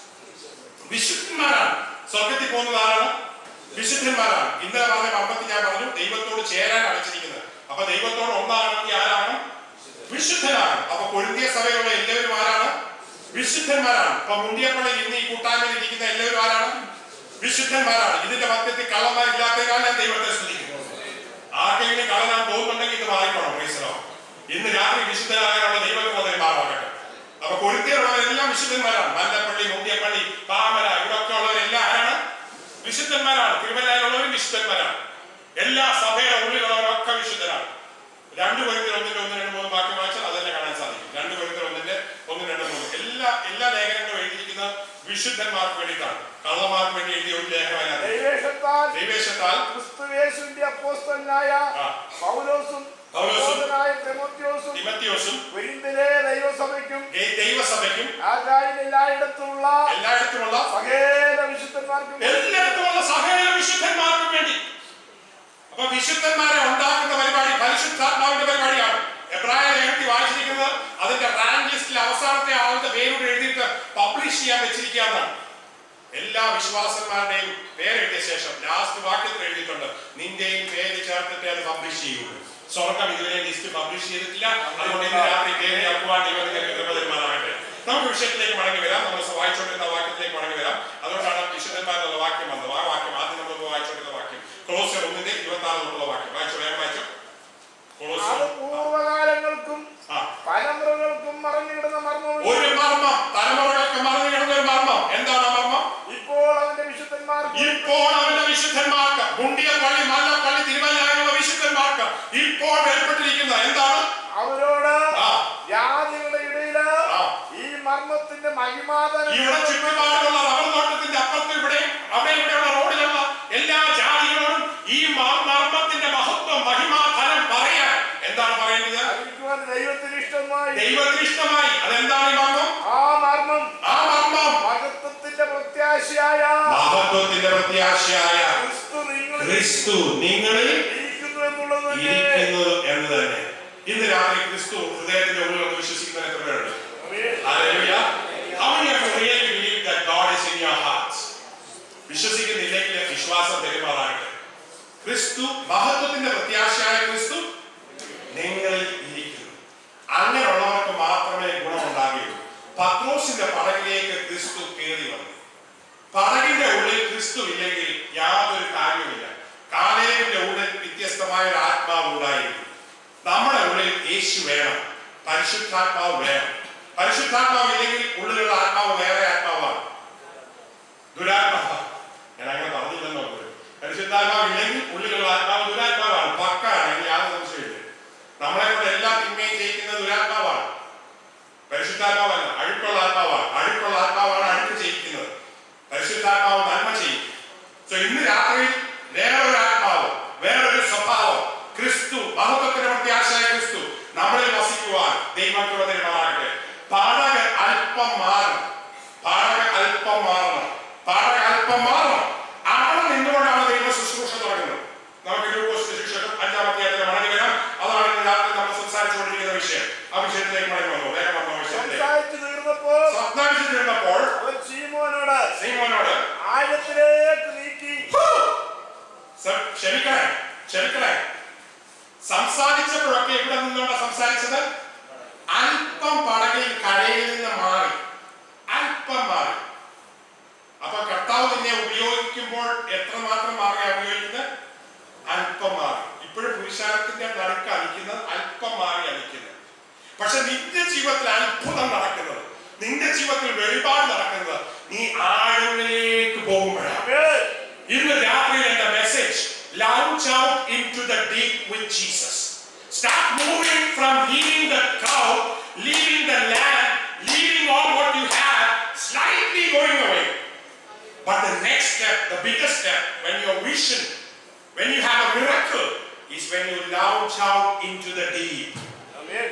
വിശുദ്ധന്മാരാണ് സ്വർഗത്തിൽ പോകുന്നത് ആരാണ് വിശുദ്ധന്മാരാണ് ഇന്നലെ പറഞ്ഞ മർമ്മത്തിൽ ഞാൻ പറഞ്ഞു ദൈവത്തോട് ചേരാൻ അടച്ചിരിക്കുന്നത് അപ്പൊ ദൈവത്തോട് ഒന്നാണെങ്കിൽ ആരാണ് വിശുദ്ധനാണ് അപ്പൊ കൊരിന്തിയ സഭയിലുള്ള എല്ലാവരും ആരാണ് വിശുദ്ധന്മാരാണ് അപ്പൊ മുണ്ടിയപ്പള്ളി ഇന്ന് ഈ കൂട്ടായ്മയിൽ ഇരിക്കുന്ന എല്ലാവരും ആരാണ് വിശുദ്ധന്മാരാണ് ഇതിന്റെ മധ്യത്തിൽ കള്ളന്മാരില്ലാത്തതിനാൽ ഞാൻ ദൈവത്തെ സ്തുതിക്കുന്നു ആർക്കെങ്കിലും കള്ളനാൻ തോന്നുന്നുണ്ടെങ്കിൽ ഇത് മാറിക്കോണം പ്രൈസലോ ഇന്ന് രാത്രി വിശുദ്ധനാകാനുള്ള ദൈവത്തിന് മുതൽ മാറാകട്ടെ അപ്പൊ കൊരുത്തിയുള്ളവരെല്ലാം വിശുദ്ധന്മാരാണ് മല്ലപ്പള്ളി മുണ്ടിയപ്പള്ളി താമര ഇവിടൊക്കെ ഉള്ളവരെല്ലാം ആരാണ് വിശുദ്ധന്മാരാണ് തിരുവല്ലായുള്ളവരും വിശുദ്ധന്മാരാണ് എല്ലാ സഭയുടെ ഉള്ളിലുള്ളവരൊക്കെ വിശുദ്ധരാണ് രണ്ട് കൊരിന്തിൽ ഒന്നിന്റെ ഒന്ന് രണ്ട് മൂന്ന് വാക്യം വായിച്ചാൽ അതന്നെ കാണാൻ സാധിക്കും രണ്ട് കൊരിന്തിൽ ഒന്നിന്റെ ഒന്ന് രണ്ട് മൂന്ന് എല്ലാ എല്ലാ ലേഖനങ്ങളും എഴുതിയിരിക്കുന്ന വിശുദ്ധന്മാർക്ക് വേണ്ടിയിട്ടാണ് കള്ളന്മാർക്ക് വേണ്ടി എഴുതിയ ഒരു ലേഖനമല്ല ദൈവേശത്താൽ ദൈവേശത്താൽ ക്രിസ്തു യേശുവിന്റെ അപ്പോസ്തലനായ ആ. പൗലോസും പൗലോസും സഹോദരനായ തിമോത്തിയോസും തിമത്തിയോസും കൊരിന്തിലെ ദൈവസഭയ്ക്കും ദൈ- ദൈവസഭയ്ക്കും ആകായിൽ എല്ലായിടത്തുമുള്ള എല്ലായിടത്തുമുള്ള സകല വിശുദ്ധന്മാർക്കും എല്ലായിടത്തുമുള്ള സകല വിശുദ്ധന്മാർക്കും വേണ്ടി അപ്പൊ വിശുദ്ധന്മാരെ ഉണ്ടാക്കുന്ന പരിപാടി പരിശുദ്ധാത്മാവിന്റെ പരിപാടിയാണ് എബ്രായ ലേഖനത്തിൽ വായിച്ചിരിക്കുന്നത് അതിന്റെ റാങ്ക് ലിസ്റ്റിൽ അവസാനത്തെ ആളുടെ പേരോട് എഴുതിയിട്ട് പബ്ലിഷ് ചെയ്യാൻ വെച്ചിരിക്കുകയെന്നാണ് എല്ലാ വിശ്വാസന്മാരുടെയും പേരെഴുതിയ ശേഷം ലാസ്റ്റ് വാക്യത്തിൽ എഴുതിയിട്ടുണ്ട് നിന്റെയും പേര് ചേർത്തിട്ട് അത് പബ്ലിഷ് ചെയ്യുള്ളൂ സ്വർഗം ഇതുവരെ ലിസ്റ്റ് പബ്ലിഷ് ചെയ്തിട്ടില്ല അതുകൊണ്ട് ഇന്ന് രാത്രി കയറി അക്കുവാൻ ദൈവം നിങ്ങൾക്ക് കൃപ തരുമാറാകട്ടെ നമുക്ക് വിഷയത്തിലേക്ക് മടങ്ങി വരാം നമ്മൾ വായിച്ചുകൊണ്ടിരുന്ന വാക്യത്തിലേക്ക് മടങ്ങി വരാം അതുകൊണ്ടാണ് വിശുദ്ധന്മാരെന്നുള്ള വാക്യം വന്നത് ആ വാക്യം ആദ്യം നമ്മൾ വായിച്ചുകൊണ്ടിരുന്ന വാക്യം കൊളോസിയർ ഒന്നിന്റെ ഇരുപത്തി ആറിലുള്ള വാക്യം വായിച്ചു വേഗം വായിച്ചു അത് കൊളോസിയർ പൂർവകാലങ്ങൾക്കും ആ തലമുറകൾക്കും മറഞ്ഞിടുന്ന മർമ്മവും ഒരു മർമ്മം തലമുറകൾക്ക് മറന്നു കിടന്ന ഒരു മർമ്മം എന്താണ് ആ മർമ്മം ഇപ്പോൾ അവന്റെ വിശുദ്ധന്മാർക്ക് ഇപ്പോൾ അവന്റെ വിശുദ്ധന്മാർക്ക് മുണ്ടിയപ്പള്ളി മല്ലപ്പള്ളി തിരുവല്ലായുള്ള വിശുദ്ധന്മാർക്ക് ഇപ്പോൾ വെളിപ്പെട്ടിരിക്കുന്ന എന്താണ് അവരോട് ആ. ജാതികളുടെ ഇടയില് ആ. ഈ മർമ്മത്തിന്റെ മഹിമാതനം ഇവിടെ ചുറ്റുപാടുള്ള റബ്ബർ തോട്ടത്തിന്റെ അപ്പുറത്തും ഇവിടെ അവിടെ ഇവിടെയുള്ള റോഡിലുള്ള എല്ലാ ജാതികളോടും ഈ മ- മർമ്മത്തിന്റെ മഹത്വം മഹിമാധനം പറയാൻ എന്താണ് പറയേണ്ടത് അറിയിക്കുവാൻ ദൈവത്തിന് ഇഷ്ടമായി ദൈവത്തിന് ഇഷ്ടമായി അതെന്താണ് ഈ മർമ്മം ആ മർമ്മം ആ മർമ്മം മഹത്വത്തിന്റെ പ്രത്യാശയായ മഹത്വത്തിന്റെ പ്രത്യാശയായ ക്രിസ്തു നിങ്ങളിൽ ക്രിസ്തു നിങ്ങളിൽ ഇരിക്കുന്നു എന്നുള്ളത് തന്നെ ഇരിക്കുന്നത് എന്ന് തന്നെ ഇന്ന് രാത്രി ക്രിസ്തു ഹൃദയത്തിന്റെ ഉള്ളിൽ ഒന്ന് വിശ്വസിക്കുന്ന എത്ര പേരുണ്ട് Hallelujah. How many of you really believe that God is in your hearts? വിശ്വസിക്കുന്നില്ലെങ്കിൽ വിശ്വാസം പെരുമാറാകട്ടെ ക്രിസ്തു മഹത്വത്തിന്റെ പ്രത്യാശയായ ക്രിസ്തു നിങ്ങളിൽ ഇരിക്കുന്നു അങ്ങനെയുള്ളവർക്ക് മാത്രമേ ഗുണമുണ്ടാകുകയുള്ളൂ പത്രോസിന്റെ പടകിലേക്ക് ക്രിസ്തു കയറി വന്നു പടകിന്റെ ഉള്ളിൽ ക്രിസ്തു ഇല്ലെങ്കിൽ യാതൊരു കാര്യവുമില്ല കാലേവിന്റെ ഉള്ളിൽ വ്യത്യസ്തമായ ഒരു ആത്മാവ് ഉണ്ടായിരുന്നു നമ്മുടെ ഉള്ളിൽ യേശു വേണം പരിശുദ്ധാത്മാവ് വേണം പരിശുദ്ധാത്മാവ് ഇല്ലെങ്കിൽ ഉള്ളിലുള്ള ആത്മാവ് വേറെ ആത്മാവാണ് ദുരാത്മാവ് ഞാൻ അങ്ങനെ പറഞ്ഞില്ലെന്നോ പോലും. പരിശുദ്ധാത്മാവ് ഇല്ലെങ്കിൽ ഉള്ളിലുള്ള ആത്മാവ് ദുരാത്മാവാണ് പക്കാണ് എനിക്ക് യാതൊരു സംശയമില്ല നമ്മളെ കൊണ്ട് എല്ലാ തിന്മയും ചെയ്യിക്കുന്ന ദുരാത്മാവാണ് പരിശുദ്ധാത്മാവല്ല അഴുക്കുള്ള ആത്മാവാണ് അഴുക്കുള്ള ആത്മാവാണ് അഴുക്ക് ചെയ്യിക്കുന്നത് പരിശുദ്ധാത്മാവ് നന്മ ചെയ്യും സോ ഇന്ന് രാത്രി വേറൊരു ആത്മാവ് വേറൊരു സ്വഭാവം ക്രിസ്തു മഹത്വത്തിന്റെ പ്രത്യാശയായ ക്രിസ്തു നമ്മളിൽ വസിക്കുവാൻ ദൈവം കൃപ തരുമാറാകട്ടെ പാടക അല്പം മാറണം പാടക അല്പം മാറണം പാടക അല്പം മാറണം അവിടെ നിന്നുകൊണ്ടാണ് ദൈവ ശുശ്രൂഷ തുടങ്ങുന്നത് നമുക്ക് രൂപോസിന്റെ ശിക്ഷകം അഞ്ചാമത്തെ അതിന് മടങ്ങി വരാം അതാണ് ഇന്ന് രാത്രി നമ്മൾ സംസാരിച്ചുകൊണ്ടിരിക്കുന്ന വിഷയം ആ വിഷയത്തിലേക്ക് മടങ്ങി വന്നു വേഗം വന്ന വിഷയത്തിലേക്ക് സംസാരിച്ചു തീർന്നപ്പോൾ സംസാരിച്ചിരുന്നപ്പോൾ അവൻ ശീമോനോട് സീമോനോട് ആഴത്തിലേക്ക് നീക്കി സ- ക്ഷമിക്കണേ ക്ഷമിക്കണേ സംസാരിച്ചപ്പോഴൊക്കെ ഇവിടെ നിന്നുകൊണ്ട് സംസാരിച്ചത് അല്പം പടകിൽ കരയിൽ നിന്ന് മാറി അല്പം മാറി അപ്പൊ കർത്താവ് നിന്നെ ഉപയോഗിക്കുമ്പോൾ എത്രമാത്രം മാറിയാ ഉപയോഗിക്കുന്നത് അല്പം മാറി ഇപ്പോഴും പുരുഷാരത്തിന്റെ നടുക്ക് അലിക്കുന്നത് അല്പം മാറി അലിക്കുന്നത് പക്ഷെ നിന്റെ ജീവിതത്തിൽ അത്ഭുതം നടക്കുന്നത് നിന്റെ ജീവിതത്തിൽ വെളിപാട് നടക്കുന്നത് നീ ആഴങ്ങളിലേക്ക് പോകുമ്പോഴാണ് ആമേൻ. ഇന്ന് രാത്രിയിൽ എന്റെ message launch out into the deep with Jesus. Start moving from leaving the crowd, leaving the land, leaving all what you have, slightly going away. But the next step, the biggest step, when your vision, when you have a miracle, is when you launch out into the deep. Amen.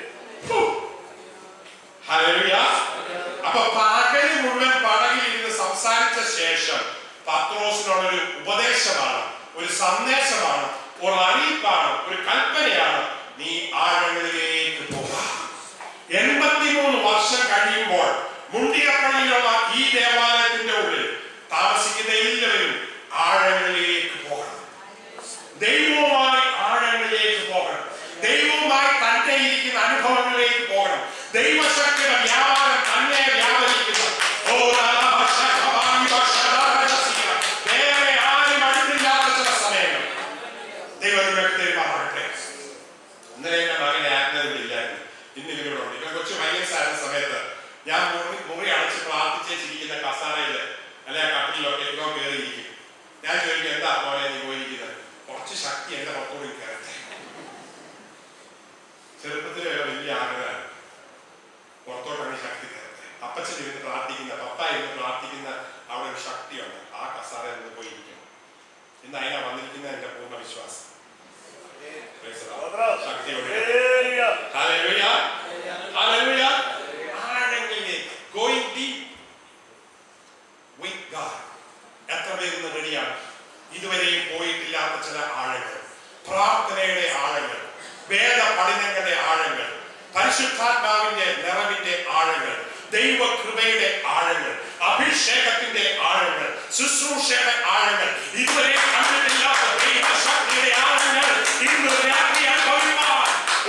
Hallelujah. അപ്പൊ പകല് മുഴുവൻ പടകിൽ ഇരുന്ന് സംസാരിച്ച ശേഷം പത്രോസിനുള്ളൊരു ഉപദേശമാണ് ഒരു സന്ദേശമാണ് ഒരു അറിയിപ്പാണ് ഒരു കൽപ്പനയാണ് നീ ആഴങ്ങളിലേക്ക് പോകാം എൺപത്തിമൂന്ന് വർഷം കഴിയുമ്പോൾ മുണ്ടിയപ്പള്ളിയിലുള്ള ഈ ദേവാലയത്തിന്റെ ഉള്ളിൽ താമസിക്കുന്ന എല്ലാവരും ആഴങ്ങളിലേക്ക് പോകണം ദൈവവുമായി ആഴങ്ങളിലേക്ക് പോകണം ദൈവവുമായി തന്റെ ഇരിക്കുന്ന അനുഭവങ്ങളിലേക്ക് പോകണം ദൈവശക്തിയുടെ വ്യാപാരം തന്നെ വ്യാപരിക്കുന്നു ഓ നരഭക്ഷകമാമി ഭക്ഷണരഹസ്യം. വേറെ ആരും അടുത്തില്ലാത്ത ചില സമയങ്ങൾ ദൈവം നിങ്ങൾക്ക് തരുമാറാകട്ടെ ഇന്നലെ എന്റെ മകനെ ആജ്ഞയില്ലായിരുന്നു ഇന്ന് ഇവിടെ ഉണ്ട് ഇവൻ കൊച്ചു വൈകസായിരുന്ന സമയത്ത് ഞാൻ മുറി മുറി അടച്ച് പ്രാർത്ഥിച്ചിരിക്കുന്ന കസാരയില് അല്ലെ ആ കട്ടിലൊക്കെ എന്തോ കയറിയിരിക്കും ഞാൻ ചോദിക്കും എന്താ മോനെ നീ പോയിരിക്കുന്നത് കുറച്ച് ശക്തി എന്റെ പുറത്തോട് കയറട്ടെ ചെറുപ്പത്തിൽ വരെ വലിയ ആഗ്രഹമാണ് പുറത്തോട്ടാണ് ഈ ശക്തി കയറട്ടെ അപ്പച്ചൻ ഇരുന്ന് പ്രാർത്ഥിക്കുന്ന പപ്പ ഇരുന്ന് പ്രാർത്ഥിക്കുന്ന അവിടെ ഒരു ശക്തിയുണ്ട് ആ കസാരയിൽ നിന്ന് പോയിരിക്കണം ഇന്ന് അതിനാ വന്നിരിക്കുന്ന എന്റെ പൂർണ്ണ വിശ്വാസം Praise the Lord. സ്തോത്രം. ശക്തിയോടെ ഹല്ലേലൂയ. Hallelujah. Hallelujah. ആഴങ്ങളിലേക്ക് going deep with God. എത്ര പേര് റെഡിയാണ് ഇതുവരെയും പോയിട്ടില്ലാത്ത ചില ആഴങ്ങൾ പ്രാർത്ഥനയുടെ ആഴങ്ങൾ വേദ പഠനങ്ങളുടെ ആഴങ്ങൾ പരിശുദ്ധാത്മാവിന്റെ നിറവിന്റെ ആഴങ്ങൾ ദൈവകൃപയുടെ ആഴങ്ങൾ അഭിഷേകത്തിന്റെ ആഴങ്ങൾ ശുശ്രൂഷയുടെ ആഴങ്ങൾ ഇതുവരെ കണ്ടിട്ടില്ലാത്ത ദൈവശക്തിയുടെ ആഴങ്ങൾ ഇന്ന് രാത്രി അനുഭവിക്കുവാൻ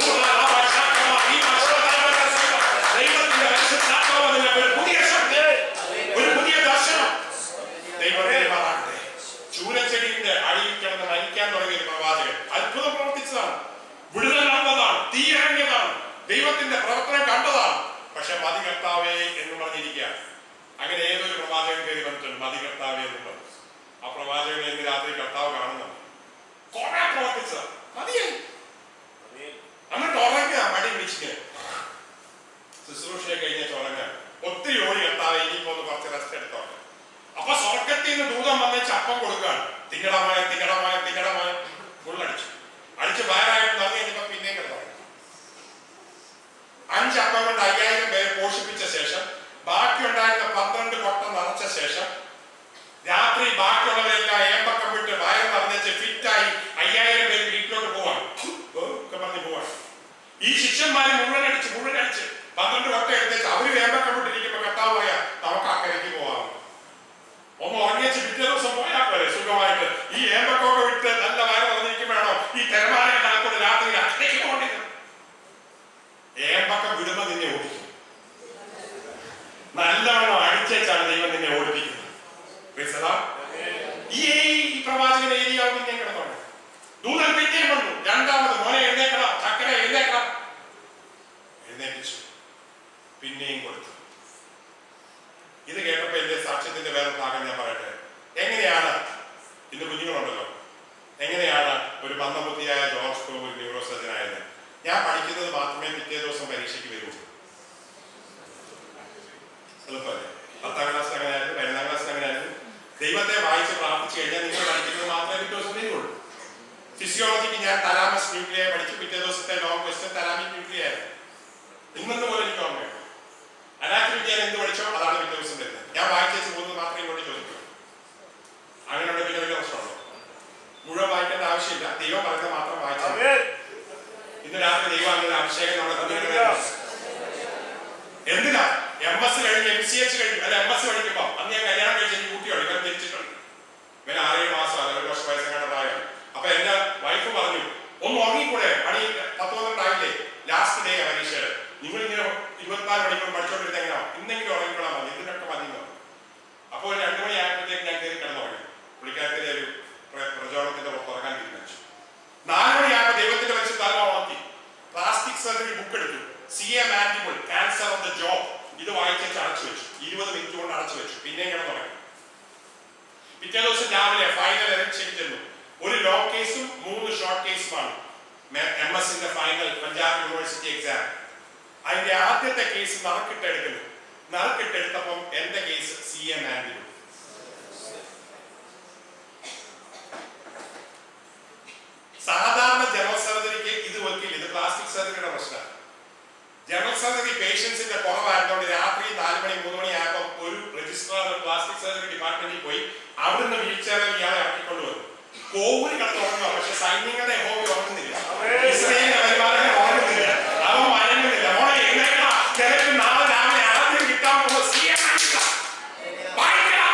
ദൈവത്തിന്റെ പരിശുദ്ധാത്മാവ് നിങ്ങൾക്ക് ഒരു പുതിയ ശക്തി ഒരു പുതിയ ദർശനം ദൈവത്തെ മാറാകട്ടെ ചൂരച്ചെടിയുടെ അടിയിൽ കിടന്ന് മരിക്കാൻ തുടങ്ങിയ ഒരു പ്രവാചകൻ അത്ഭുതം പ്രവർത്തിച്ചതാണ് വിടുതൽ നടന്നതാണ് തീയിറങ്ങിയതാണ് ദൈവത്തിന്റെ പ്രവർത്തനം കണ്ടതാണ് പക്ഷെ മതി കർത്താവേ എന്ന് പറഞ്ഞിരിക്കുകയാണ് അങ്ങനെ ഏതൊരു പ്രവാചകൻ കയറി വന്നിട്ടുണ്ട് മതി കർത്താവേ എന്ന് പറഞ്ഞു ആ പ്രവാചകനെ ഇന്ന് രാത്രി കർത്താവ് കാണുന്നുണ്ട് കുറെ പ്രവർത്തിച്ചതാണ് മതിയായി എന്നിട്ട് ഉറങ്ങുക മടി പിടിച്ചിട്ട് ശുശ്രൂഷയെ കഴിഞ്ഞ ഉറങ്ങുക ഒത്തിരി ഓടി കർത്താവ് ഇനിയിപ്പോ ഒന്ന് കുറച്ച് റെസ്റ്റ് എടുത്തോട്ടെ അപ്പൊ സ്വർഗത്തിൽ നിന്ന് ദൂതം വന്ന് ചപ്പം കൊടുക്കുകയാണ് തിങ്ങടമായ തിങ്ങടമായ തിങ്ങടമായ ഫുള്ളടിച്ചു അടിച്ച് വയറായിട്ട് നിറഞ്ഞു കഴിഞ്ഞപ്പോ പിന്നെയും കിടന്നു അഞ്ചപ്പം കൊണ്ട് അയ്യായിരം പേരെ പോഷിപ്പിച്ച ശേഷം ബാക്കി ഉണ്ടായിരുന്ന പന്ത്രണ്ട് കൊട്ട നിറച്ച ശേഷം രാത്രി ബാക്കിയുള്ളവരെല്ലാം ഏമ്പക്കം വിട്ട് വയറ് നിറഞ്ഞ് ഫിറ്റായി അയ്യായിരം പേര് വീട്ടിലോട്ട് പോവാൻ ഒക്കെ പറഞ്ഞ് പോവാൻ ഈ ശിഷ്യന്മാര് മുഴുവൻ അടിച്ച് മുഴുവൻ അടിച്ച് പന്ത്രണ്ട് കൊട്ട എടുത്തേച്ച് അവര് ഏമ്പക്കം വിട്ടിരിക്കുമ്പോ കർത്താവ് പറയാ നമുക്ക് അക്കരയ്ക്ക് പോവാം ഒന്ന് ഉറങ്ങിച്ച് പിറ്റേ ദിവസം പോയാൽ പോരെ സുഖമായിട്ട് ഈ ഏമ്പക്കൊക്കെ വിട്ട് നല്ല വയറ് നിറഞ്ഞിരിക്കും വേണോ ഈ തെരമാലയുടെ നടക്കൂടെ രാത്രി അക്കരയ്ക്ക് പോകേണ്ടത് ഏമ്പക്കം വിടുമ്പോ നിന്നെ ഓടിക്കും നല്ലവണ്ണം അടിച്ചേച്ചാണ് ദൈവം നിന്നെ ഓടിപ്പിക്കുന്നത് Praise the Lord. ഈ ഈ പ്രവാചകൻ ഏരിയാവും പിന്നെ കിടന്നുണ്ട് ദൂതൻ പിന്നെയും വന്നു രണ്ടാമത് മോനെ എഴുന്നേക്കണം ചക്കര എഴുന്നേക്കണം എഴുന്നേറ്റിച്ചു പിന്നെയും കൊടുത്തു ഇത് കേട്ടപ്പോ എന്റെ സാക്ഷ്യത്തിന്റെ വേറെ ഭാഗം ഞാൻ പറയട്ടെ എങ്ങനെയാണ് ഇന്ന് കുഞ്ഞുങ്ങളുണ്ടല്ലോ എങ്ങനെയാണ് ഒരു മന്ദബുദ്ധിയായ ജോർജ് കോവ് ഒരു ന്യൂറോ സർജൻ ആയത് ഞാൻ പഠിക്കുന്നത് മാത്രമേ പിറ്റേ ദിവസം പരീക്ഷയ്ക്ക് വരൂ എളുപ്പമല്ലേ പത്താം ക്ലാസ് അങ്ങനെയായിരുന്നു പതിനൊന്നാം ക്ലാസ് അങ്ങനെയായിരുന്നു ദൈവത്തെ വായിച്ച് പ്രാർത്ഥിച്ചു കഴിഞ്ഞാൽ നിങ്ങൾ പഠിക്കുന്നത് മാത്രമേ പിറ്റേ ദിവസം വരുള്ളൂ ഫിസിയോളജിക്ക് ഞാൻ തലാമസ് ന്യൂക്ലിയ പഠിച്ചു പിറ്റേ ദിവസത്തെ ലോങ് ക്വസ്റ്റ്യൻ തലാമിക് ന്യൂക്ലിയ ആയിരുന്നു ഇന്നെന്ന് പോലെ എനിക്ക് ഓർമ്മയുണ്ട് അനാറ്റമി ഞാൻ എന്ത് പഠിച്ചോ അതാണ് പിറ്റേ ദിവസം വരുന്നത് ഞാൻ വായിച്ചു പോകുന്നത് മാത്രമേ ഇങ്ങോട്ട് ചോദിക്കൂ അങ്ങനെയുള്ള പിന്നെ വലിയ പ്രശ്നമുള്ളൂ മുഴുവൻ വായിക്കേണ്ട ആവശ്യമില്ല ദൈവം പറയുന്നത് മാത്രം വായിച്ചാൽ മതി. ആമേൻ. ഇന്ന് രാത്രി ദൈവം അങ്ങനെ അഭിഷേകം നമ്മുടെ തന്നിരിക്കുന്നത് എന്തിനാ എം എസ് കഴിഞ്ഞ് എം സി എച്ച് കഴിഞ്ഞു അല്ല എം എസ് പഠിക്കുമ്പോ അന്ന് ഞാൻ കല്യാണം കഴിച്ച് എനിക്ക് കുട്ടിയുണ്ട് ഇവൻ തിരിച്ചിട്ടുണ്ട് ഇവൻ ആറേഴ് മാസമാണ് ഒരു വർഷം വയസ്സങ്ങാണ്ട് പ്രായമാണ് അപ്പൊ എന്റെ വൈഫ് പറഞ്ഞു ഒന്ന് ഉറങ്ങിക്കൂടെ പണി പത്ത് പന്ത്രണ്ടായില്ലേ ലാസ്റ്റ് ഡേ പരീക്ഷയുടെ നിങ്ങൾ ഇങ്ങനെ ഇരുപത്തിനാല് മണിക്കൂർ പഠിച്ചോണ്ടിരുന്ന എങ്ങനെയാ ഇന്നെങ്കിലും ഉറങ്ങിക്കൊള്ളാൻ മതി ഇതിനൊക്കെ മതി എന്ന് പറഞ്ഞു. അപ്പൊ ഒരു രണ്ടു മണി ആയപ്പോഴത്തേക്ക് ഞാൻ കയറി കിടന്നുറങ്ങി പുള്ളിക്കാരത്തിന്റെ ഒരു പ്ര- പ്രചോദനത്തിന്റെ പുറത്ത് ഉറങ്ങാൻ തീരുമാനിച്ചു നാല് മണിയായപ്പോ ദൈവത്തിന്റെ പരിശുദ്ധാത്മ ഉണർത്തി പ്ലാസ്റ്റിക് സർജറി ബുക്ക് എടുത്തു C A mandible cancer of the job ഇത് വായിച്ചേച്ച് അടച്ചു വെച്ചു ഇരുപത് മിനിറ്റ് കൊണ്ട് അടച്ചു വെച്ചു പിന്നെയും കിടന്നു തുടങ്ങി പിറ്റേ ദിവസം രാവിലെ ഫൈനൽ ഇലക്ഷൻ ചെന്നു ഒരു ലോ കേസും മൂന്ന് ഷോർട്ട് കേസുമാണ് എം എസിന്റെ ഫൈനൽ പഞ്ചാബ് യൂണിവേഴ്സിറ്റി എക്സാം അതിന്റെ ആദ്യത്തെ കേസ് നറുക്കിട്ടെടുക്കുന്നു നറുക്കിട്ടെടുത്തപ്പം എന്റെ കേസ് സി എ മാൻഡിബിൾ സാധാരണ ജനറൽ സർജറിക്ക് ഇത് വെക്കില്ല ഇത് പ്ലാസ്റ്റിക് സർജറിയുടെ പ്രശ്നമാണ് ജനറൽ സർജറി പേഷ്യൻസിന്റെ കുറവായതുകൊണ്ട് രാത്രി നാല് മണി മൂന്ന് മണി ആയപ്പോൾ ഒരു രജിസ്ട്രാർ പ്ലാസ്റ്റിക് സർജറി ഡിപ്പാർട്ട്മെന്റിൽ പോയി അവിടുന്ന് വീൽ ചെയറിൽ ഇയാളെ ഇറക്കിക്കൊണ്ട് വന്നു കോവിഡ് കിടന്ന് ഉറങ്ങുക പക്ഷെ സൈന്യങ്ങളുടെ ഹോബി ഉറങ്ങുന്നില്ല ഇസ്രയേലിന്റെ പരിപാലനം ഉറങ്ങുന്നില്ല അവൻ മയങ്ങുന്നില്ല മോളെ എഴുന്നേക്കണം ചിലക്ക് നാളെ രാവിലെ ആദ്യം കിട്ടാൻ പോകുന്ന സി എം വായിക്കണം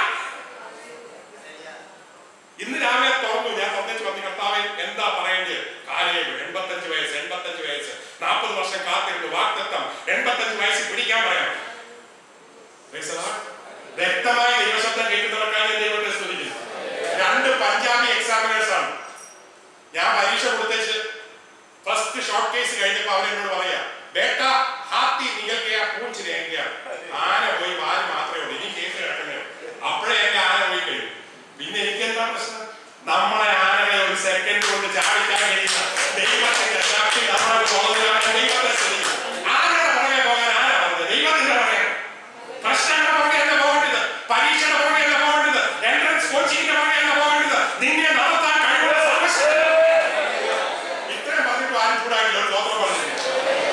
ഇന്ന് രാവിലെ തുറന്നു ഞാൻ തുറന്നിട്ട് വന്ന് കർത്താവെ എന്താ പറയേണ്ടത് കാലേബ് എൺപത്തഞ്ച് വയസ്സ് എൺപത്തഞ്ച് വയസ്സ് നാൽപ്പത് വർഷം കാത്തിരുന്നു വാക്തത്വം എൺപത്തഞ്ച് വയസ്സ് പിടിക്കാൻ പറയണം Praise the Lord. വ്യക്തമായ ദൈവശബ്ദം കേൾക്കുന്നവർക്കാണ് ഞാൻ ദൈവത്തെ സ്തുതിക്കുന്നത് രണ്ട് പഞ്ചാബി എക്സാമിനേഴ്സ് ആണ് ഞാൻ പരീക്ഷ കൊടുത്തേച്ച് ഫസ്റ്റ് ഷോർട്ട് കേസ് കഴിഞ്ഞപ്പോ അവരെന്നോട് പറയാ ബേട്ട ഹാത്തി നികൾക്കയാ പൂഞ്ച് രേഖയാണ് ആന പോയി വാല് മാത്രമേ ഉള്ളൂ ഇനി കേസ് കിടക്കുന്നേ അപ്പോഴേ എന്റെ ആന പോയി കഴിഞ്ഞു പിന്നെ എനിക്ക് എന്താ പ്രശ്നം നമ്മളെ ആനകളെ ഒരു സെക്കൻഡ് കൊണ്ട് ചാടിക്കാൻ കഴിയുന്ന ദൈവത്തിന്റെ ശക്തി നമ്മളെ പോകുന്നതാണ് ദൈവത്തെ സ്തുതിക്കും ആനയുടെ പുറകെ പോകാൻ ആന പറഞ്ഞത് ദൈവത്തിന്റെ പുറകെ പ്രശ്നങ്ങളുടെ പുറകെയല്ല പോകേണ്ടത് പരീക്ഷയുടെ പുറകെയല്ല പോകേണ്ടത് എൻട്രൻസ് കോച്ചിങ്ങിന്റെ പുറകെയല്ല പോകേണ്ടത് നിന്നെ നടത്താൻ കഴിവുള്ള സർവശക്തൻ ഇത്രയും പറഞ്ഞിട്ട് ആരും ചൂടാകില്ല ഒരു ഗോത്രം പറഞ്ഞു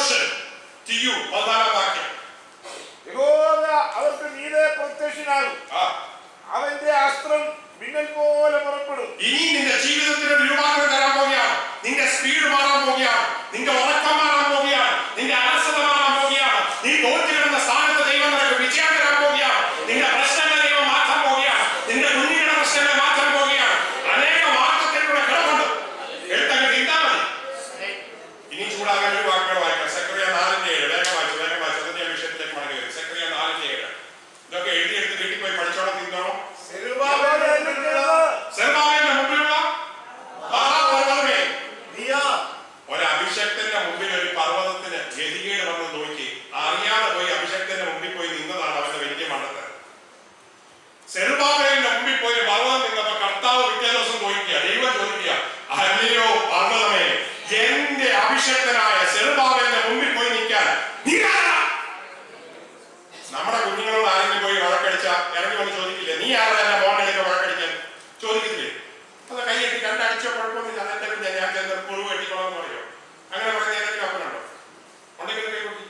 portion to you. പതിനാലാം വാക്യം. യഹോവ അവർക്ക് മീതെ പ്രത്യക്ഷനാകും ആ. അവന്റെ അസ്ത്രം മിന്നൽ പോലെ പുറപ്പെടും ഇനി നിന്റെ ജീവിതത്തിന് ഒരു രൂപാന്തരം തരാൻ പോവുകയാണ് നിന്റെ സ്പീഡ് മാറാൻ പോവുകയാണ് നിന്റെ ഉറക്കം മാറാൻ പോവുകയാണ് നിന്റെ അലസത മാറാൻ പോവുകയാണ് നീ തോറ്റു കിടന്ന സ്ഥാനത്ത് ദൈവം നിനക്ക് വിജയം തരാൻ പോവുകയാണ് നിന്റെ പ്രശ്നങ്ങൾ ദൈവം മാറ്റാൻ പോവുകയാണ് നിന്റെ കുഞ്ഞുങ്ങളുടെ പ്രശ്നങ്ങൾ മാറ്റാൻ പോവുകയാണ് അനേക വാർത്തത്തിലൂടെ കിടപ്പുണ്ട് എടുത്തങ്ങ് തിന്താ മതി ഇനി ചൂടാകാൻ ഒരു വാക്കുകൾ വായിക്കാം സെക്രട്ടറി നാലിന്റെ ഏഴ് വേഗം വായിച്ചു വേഗം വായിച്ചു അതിന്റെ വിഷയത്തിലേക്ക് മടങ്ങി വരും സെക്രട്ടറി നാലിന്റെ ഏഴ് ഇതൊക്കെ എഴുതിയെടുത്ത് വീട്ടിൽ പോയി പഠിച്ചോണം തിന്നോണം സെർബാബേലിന്റെ മുമ്പിലുള്ള മഹാപർവ്വതമേ നീയാ ഒരു അഭിഷക്തന്റെ മുമ്പിൽ ഒരു പർവ്വതത്തിന് ഗതികേട് വന്ന് നോക്കി അറിയാതെ പോയി അഭിഷക്തന്റെ മുമ്പിൽ പോയി നിന്നതാണ് അവന്റെ വലിയ മണ്ടത്ത് സെറുബാബേലിന്റെ മുമ്പിൽ പോയി പർവ്വതം നിന്നപ്പോ കർത്താവ് പിറ്റേ ദിവസം ചോദിക്കുക ദൈവം ചോദിക്കുക അല്ലയോ പർവ്വതമേ എന്റെ അഭിഷക്തനായ സെറുബാബേലിന്റെ മുമ്പിൽ പോയി നിൽക്കാൻ നീ ആരാ? നമ്മുടെ കുഞ്ഞുങ്ങളോട് ആരെങ്കിലും പോയി വഴക്കടിച്ച ഇറങ്ങി വന്ന് ചോദിക്കില്ലേ നീ ആരാ എന്നെ മോണിലേക്ക് വഴക്കടിക്കാൻ ചോദിക്കത്തില്ലേ അത് കൈയ്യെട്ടി കണ്ടടിച്ചോ കുഴപ്പമൊന്നുമില്ല അതെന്റെ കുഞ്ഞാ ഞാൻ ചെന്ന് പുഴു വെട്ടിക്കോളാം എന്ന് പറയോ അങ്ങനെ പറഞ്ഞ ഏതെങ്കിലും അപ്പനുണ്ടോ ഉണ്ടെങ്കിൽ കൈ കൊട്ടി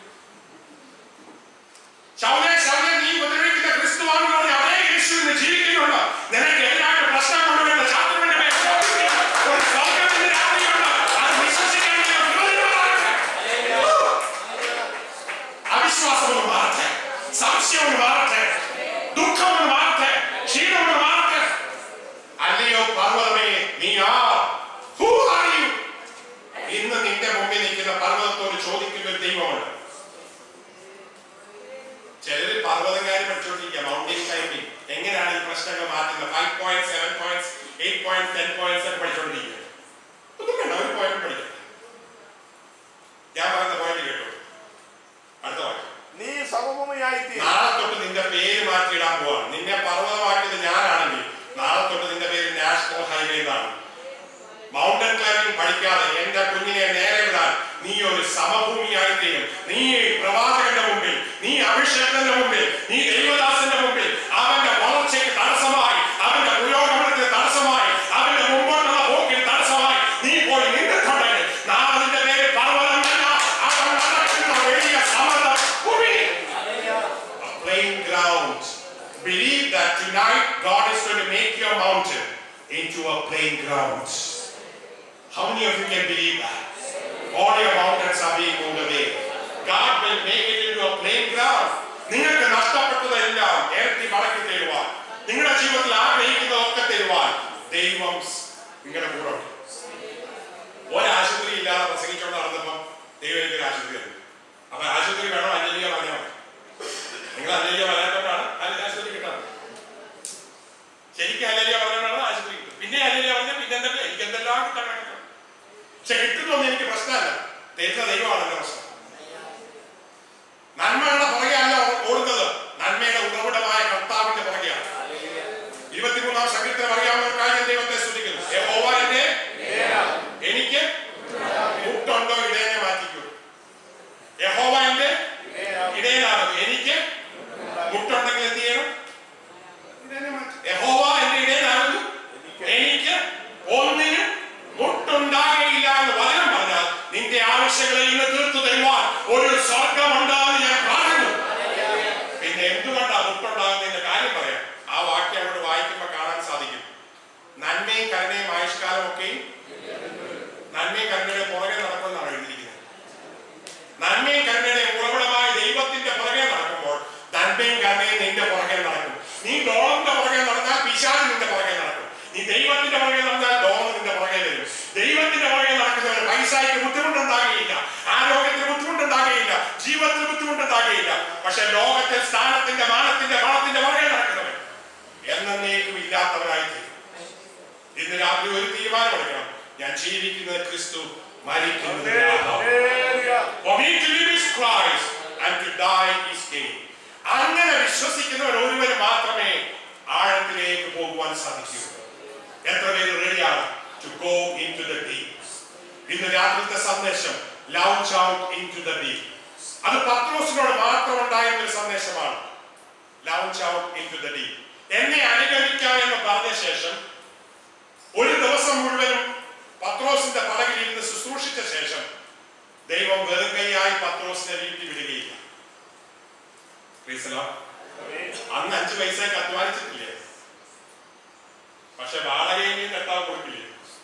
ശൗലേ ശൗലേ നീ ഉപദ്രവിക്കുന്ന ക്രിസ്തുവാണെന്ന് പറഞ്ഞ് അതേ യേശു ഇന്ന് ജീവിക്കുന്നുണ്ട് നിനക്ക് എതിരായിട്ട് പ്രശ്നം കൊണ്ടുവരുന്ന ശാസ്ത്രത്തിന്റെ മേൽ ശോഭിക്കുക. ഒരു സ്വർഗ്ഗത്തിന്റെ രാജ്ഞിയുണ്ട്. അത് വിശ്വസിക്കാൻ നീ വിരോധികളാകരുത്. അവിശ്വാസം ഒന്ന് മാറട്ടെ സംശയം ഒന്ന് മാറട്ടെ ദുഃഖം ഒന്ന് മാറട്ടെ ക്ഷീണം ഒന്ന് മാറട്ടെ അല്ലയോ പർവ്വതമേ നീ ആ Who are you? ഇന്ന് നിന്റെ മുമ്പിൽ നിൽക്കുന്ന പർവ്വതത്തോട് ചോദിക്കുന്ന ഒരു ദൈവമുണ്ട് ചിലര് പർവ്വതക്കാരി പഠിച്ചുകൊണ്ടിരിക്കുക മൗണ്ടൻ ക്ലൈംബിംഗ് എങ്ങനെയാണ് ഈ പ്രശ്നങ്ങൾ മാറ്റുന്നത് five point seven points eight point ten points ഒക്കെ പഠിച്ചുകൊണ്ടിരിക്കുക ഒന്നും വേണ്ട ഒരു പോയിന്റ് പഠിക്കാം ഞാൻ പറയുന്ന പോയിന്റ് കേട്ടോ അടുത്ത വാക്യം നീ സമഭൂമിയായി തീരും നാളെ തൊട്ട് നിന്റെ പേര് മാറ്റിയിടാൻ പോവാണ് നിന്നെ പർവ്വതമാക്കിയത് ഞാനാണെങ്കിൽ നാളെ തൊട്ട് നിന്റെ പേര് നാഷണൽ ഹൈവേ എന്നാണ് മൗണ്ടൻ ക്ലൈംബിംഗ് പഠിക്കാതെ എന്റെ കുഞ്ഞിനെ നേരെ വിടാൻ നീ ഒരു സമഭൂമിയായി തീരും നീ പ്രവാചകന്റെ മുമ്പിൽ നീ അഭിഷേകന്റെ മുമ്പിൽ നീ ദൈവദാസന്റെ മുമ്പിൽ അവന്റെ വളർച്ചയ്ക്ക് തടസ്സമായി അവന്റെ പുരോഗമനത്തിന് തടസ്സമായി അവന്റെ മുമ്പോട്ടുള്ള പോക്കിന് തടസ്സമായി നീ പോയി നിന്നിട്ടുണ്ടെങ്കിൽ നാളെ നിന്റെ പേര് പർവ്വതമല്ല അവൻ നടക്കുന്ന വലിയ സമത ഭൂമി a plain ground. Believe that tonight God is going to make your mountain into a plain ground. How many of you can believe that? All your mountains are being moved away. God will make it into a plain ground. നിങ്ങൾക്ക് നഷ്ടപ്പെട്ടതെല്ലാം ഇരട്ടി മടക്കി തരുവാൻ നിങ്ങളുടെ ജീവിതത്തിൽ ആഗ്രഹിക്കുന്നതൊക്കെ തരുവാൻ ദൈവം നിങ്ങളുടെ കൂടെ ഉണ്ട് ഒരാശുപത്രി ഇല്ലാതെ പ്രസംഗിച്ചുകൊണ്ട് നടന്നപ്പം ദൈവം എനിക്കൊരു ആശുപത്രി തന്നു അപ്പൊ ആശുപത്രി വേണോ അഞ്ജലിയ പറഞ്ഞാൽ മതി നിങ്ങൾ അല്ലേലിയ പറയാത്തോണ്ടാണ് അല്ല- ആശുപത്രി കിട്ടാറ് ശരിക്കും അല്ലേലിയ പറഞ്ഞോണ്ടാണ് ആശുപത്രി കിട്ടും പിന്നെ അല്ലേലിയ പറഞ്ഞാൽ പിന്നെ എന്തെല്ലാം എനിക്ക് എന്തെല്ലാം കിട്ടാൻ കിട്ടും പക്ഷെ കിട്ടുന്നൊന്നും എനിക്ക് പ്രശ്നമല്ല തരുന്ന ദൈവമാണ് എന്റെ പ്രശ്നം നന്മയുടെ പുറകെയല്ല ഓ- ഓടുന്നത് നന്മയുടെ ഉറവിടമായ കർത്താവിന്റെ പുറകെയാണ് ഇരുപത്തിമൂന്നാം സംഗീതത്തിൽ അറിയാവുന്നവർക്കായി ഞാൻ ദൈവത്തെ സ്തുതിക്കുന്നു യഹോവ എന്റെ എനിക്ക് മുട്ടുണ്ടോ ഇടയനെ മാറ്റിക്കൂ യഹോവ എന്റെ ഇടയനാണ് എനിക്ക് മുട്ടുണ്ടെങ്കിൽ എന്ത് ചെയ്യണം ഇടയനെ മാറ്റി. യഹോവ എന്റെ ഇടയനാകുന്നു എനിക്ക് ഒന്നിനും മുട്ടുണ്ടാകയില്ല എന്ന് വചനം പറഞ്ഞാൽ നിന്റെ ആവശ്യങ്ങളെ ഇന്ന് തീർത്തു തരുവാൻ ഒരു സ്വർഗമുണ്ടാകുന്ന ഞാൻ പറയുന്നു പിന്നെ എന്തുകൊണ്ടാ മുട്ടുണ്ടാകുന്നതിന്റെ കാര്യം പറയാം ആ വാക്യം അവിടെ വായിക്കുമ്പോൾ കാണാൻ സാധിക്കും നന്മയും കരുണയും ആയുഷ്കാലം ഒക്കെയും നന്മയും കരുണയുടെ പുറകെ നടക്കുമെന്നാണ് എഴുതിയിരിക്കുന്നത് നന്മയും കരുണയുടെയും ഉറവിടമായ ദൈവത്തിന്റെ പുറകെ നടക്കുമ്പോൾ നന്മയും കരുണയും നിന്റെ പുറകെ നടക്കും നീ ഡോളറിന്റെ പുറകെ നടന്നാൽ പിശാച് നിന്റെ പുറകെ നടക്കും നീ ദൈവത്തിന്റെ പുറകെ നടന്നാൽ ഡോളർ നിന്റെ പുറകെ വരും ദൈവത്തിന്റെ പുറകെ നടക്കുന്നവർ പൈസയ്ക്ക് ബുദ്ധിമുട്ടുണ്ടാകുകയില്ല ആരോഗ്യത്തിന് ബുദ്ധിമുട്ടുണ്ടാകുകയില്ല ജീവിതത്തിന് ബുദ്ധിമുട്ടുണ്ടാകുകയില്ല പക്ഷെ ലോകത്തിൽ സ്ഥാനത്തിന്റെ മാനത്തിന്റെ പണത്തിന്റെ പുറകെ നടക്കുന്നവർ എന്നേക്കും ഇല്ലാത്തവരായി തീരും ഇന്ന് രാത്രി ഒരു തീരുമാനമെടുക്കണം ഞാൻ ജീവിക്കുന്നത് ക്രിസ്തു മരിക്കുന്നത് ലാഭം. For me to live is Christ and to die is gain. അങ്ങനെ വിശ്വസിക്കുന്നവർ ഒരുവന് മാത്രമേ ആഴത്തിലേക്ക് പോകുവാൻ സാധിക്കൂ എത്ര പേര് റെഡിയാണ് to go into the deep ഇന്ന് രാത്രിത്തെ സന്ദേശം launch out into the deep അത് പത്രോസിനോട് മാത്രം ഉണ്ടായിരുന്ന ഒരു സന്ദേശമാണ് launch out into the deep എന്നെ അനുഗമിക്കാം എന്ന് പറഞ്ഞ ശേഷം ഒരു ദിവസം മുഴുവനും പത്രോസിന്റെ പടകിൽ ഇരുന്ന് ശുശ്രൂഷിച്ച ശേഷം ദൈവം വെറും കൈയായി പത്രോസിനെ വീട്ടിൽ വിടുകയില്ല Praise the Lord. അന്ന് അഞ്ചു പൈസയൊക്കെ അധ്വാനിച്ചിട്ടില്ലേ പക്ഷെ വാടകയെങ്കിലും കർത്താവ് കൊടുക്കില്ലേ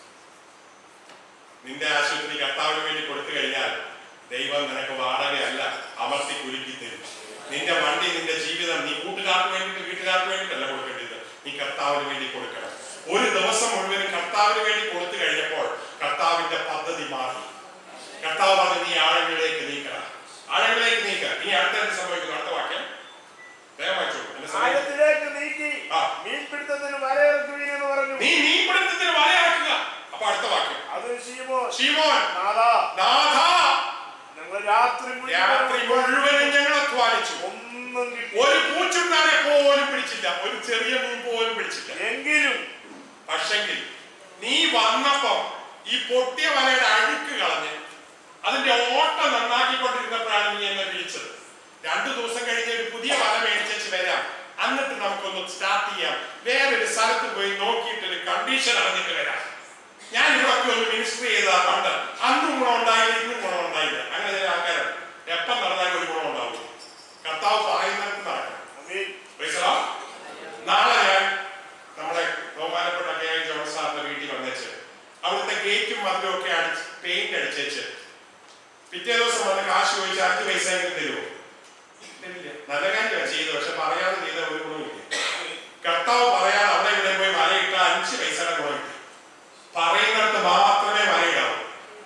നിന്റെ ആശുപത്രി കർത്താവിന് വേണ്ടി കൊടുത്തു കഴിഞ്ഞാൽ ദൈവം നിനക്ക് വാടകയല്ല അമർത്തി കുലുക്കി തരും നിന്റെ വണ്ടി നിന്റെ ജീവിതം നീ കൂട്ടുകാർക്ക് വേണ്ടിയിട്ട് വീട്ടുകാർക്ക് വേണ്ടിയിട്ടല്ല കൊടുക്കേണ്ടത് നീ കർത്താവിന് വേണ്ടി കൊടുക്കണം ഒരു ദിവസം മുഴുവനും കർത്താവിന് വേണ്ടി കൊടുത്തു കഴിഞ്ഞപ്പോൾ കർത്താവിന്റെ പദ്ധതി മാറി കർത്താവ് പറഞ്ഞു നീ ആഴങ്ങളിലേക്ക് നീക്കണം ആഴങ്ങളിലേക്ക് നീക്ക ഇനി അടുത്ത എന്ത് സംഭവിക്കുന്നു അടുത്ത വാക്യം വേഗം വായിച്ചോളൂ എന്റെ സമയം ആഴത്തിലേക്ക് നീക്കി ആ. മീൻപിടുത്തത്തിന് വലയിറക്കുവീൻ എന്ന് പറഞ്ഞു നീ മീൻപിടുത്തത്തിന് വലയാക്കുക അപ്പൊ അടുത്ത വാക്യം അത് ശീമോ ശീമോൻ നാദാ നാഥ ഞങ്ങൾ രാത്രി രാത്രി മുഴുവനും ഞങ്ങൾ അധ്വാനിച്ചു ഒന്നും കിട്ടി ഒരു പൂച്ചുണ്ടാനെ പോലും പിടിച്ചില്ല ഒരു ചെറിയ മീൻ പോലും പിടിച്ചില്ല എങ്കിലും പക്ഷെങ്കിൽ നീ വന്നപ്പം ഈ പൊട്ടിയ വലയുടെ അഴുക്ക് കളഞ്ഞ് അതിന്റെ ഓട്ട നന്നാക്കിക്കൊണ്ടിരുന്നപ്പോഴാണ് നീ എന്നെ വിളിച്ചത് രണ്ടു ദിവസം കഴിഞ്ഞ് ഒരു പുതിയ വല മേടിച്ചു വരാം എന്നിട്ട് നമുക്കൊന്ന് സ്റ്റാർട്ട് ചെയ്യാം വേറൊരു സ്ഥലത്ത് പോയി നോക്കിയിട്ട് ഒരു കണ്ടീഷൻ അറിഞ്ഞിട്ട് വരാം ഞാൻ ഇവിടെ ഒന്ന് മിനിസ്റ്റർ ചെയ്താ പണ്ട് അന്നും ഗുണം ഉണ്ടായില്ല ഇന്നും ഗുണം ഉണ്ടായില്ല അങ്ങനെ ചില ആൾക്കാരുണ്ട് എപ്പം നടന്നാലും ഒരു ഗുണം ഉണ്ടാവും കർത്താവ് പറയുന്നിടത്ത് നടക്കണം ആമേൻ. Praise the Lord. നാളെ ഞാൻ നമ്മുടെ ബഹുമാനപ്പെട്ട കെ ഐ ജോൺ സാറിന്റെ വീട്ടിൽ വന്നേച്ച് അവിടുത്തെ ഗേറ്റും മതിലും ഒക്കെ അടിച്ച് പെയിന്റ് അടിച്ചേച്ച് പിറ്റേ ദിവസം വന്ന് കാശ് ചോദിച്ച് അഞ്ച് പൈസ എങ്കിലും തരുമോ ഇല്ല. നല്ല കാര്യമാണ് ചെയ്തത് പക്ഷെ പറയാതെ ചെയ്ത ഒരു ഗുണമില്ല കർത്താവ് പറയാതെ അവിടെ ഇവിടെ പോയി വലയിട്ട അഞ്ച് പൈസയുടെ ഗുണം കിട്ടി പറയുന്നിടത്ത് മാത്രമേ വലയിടാവൂ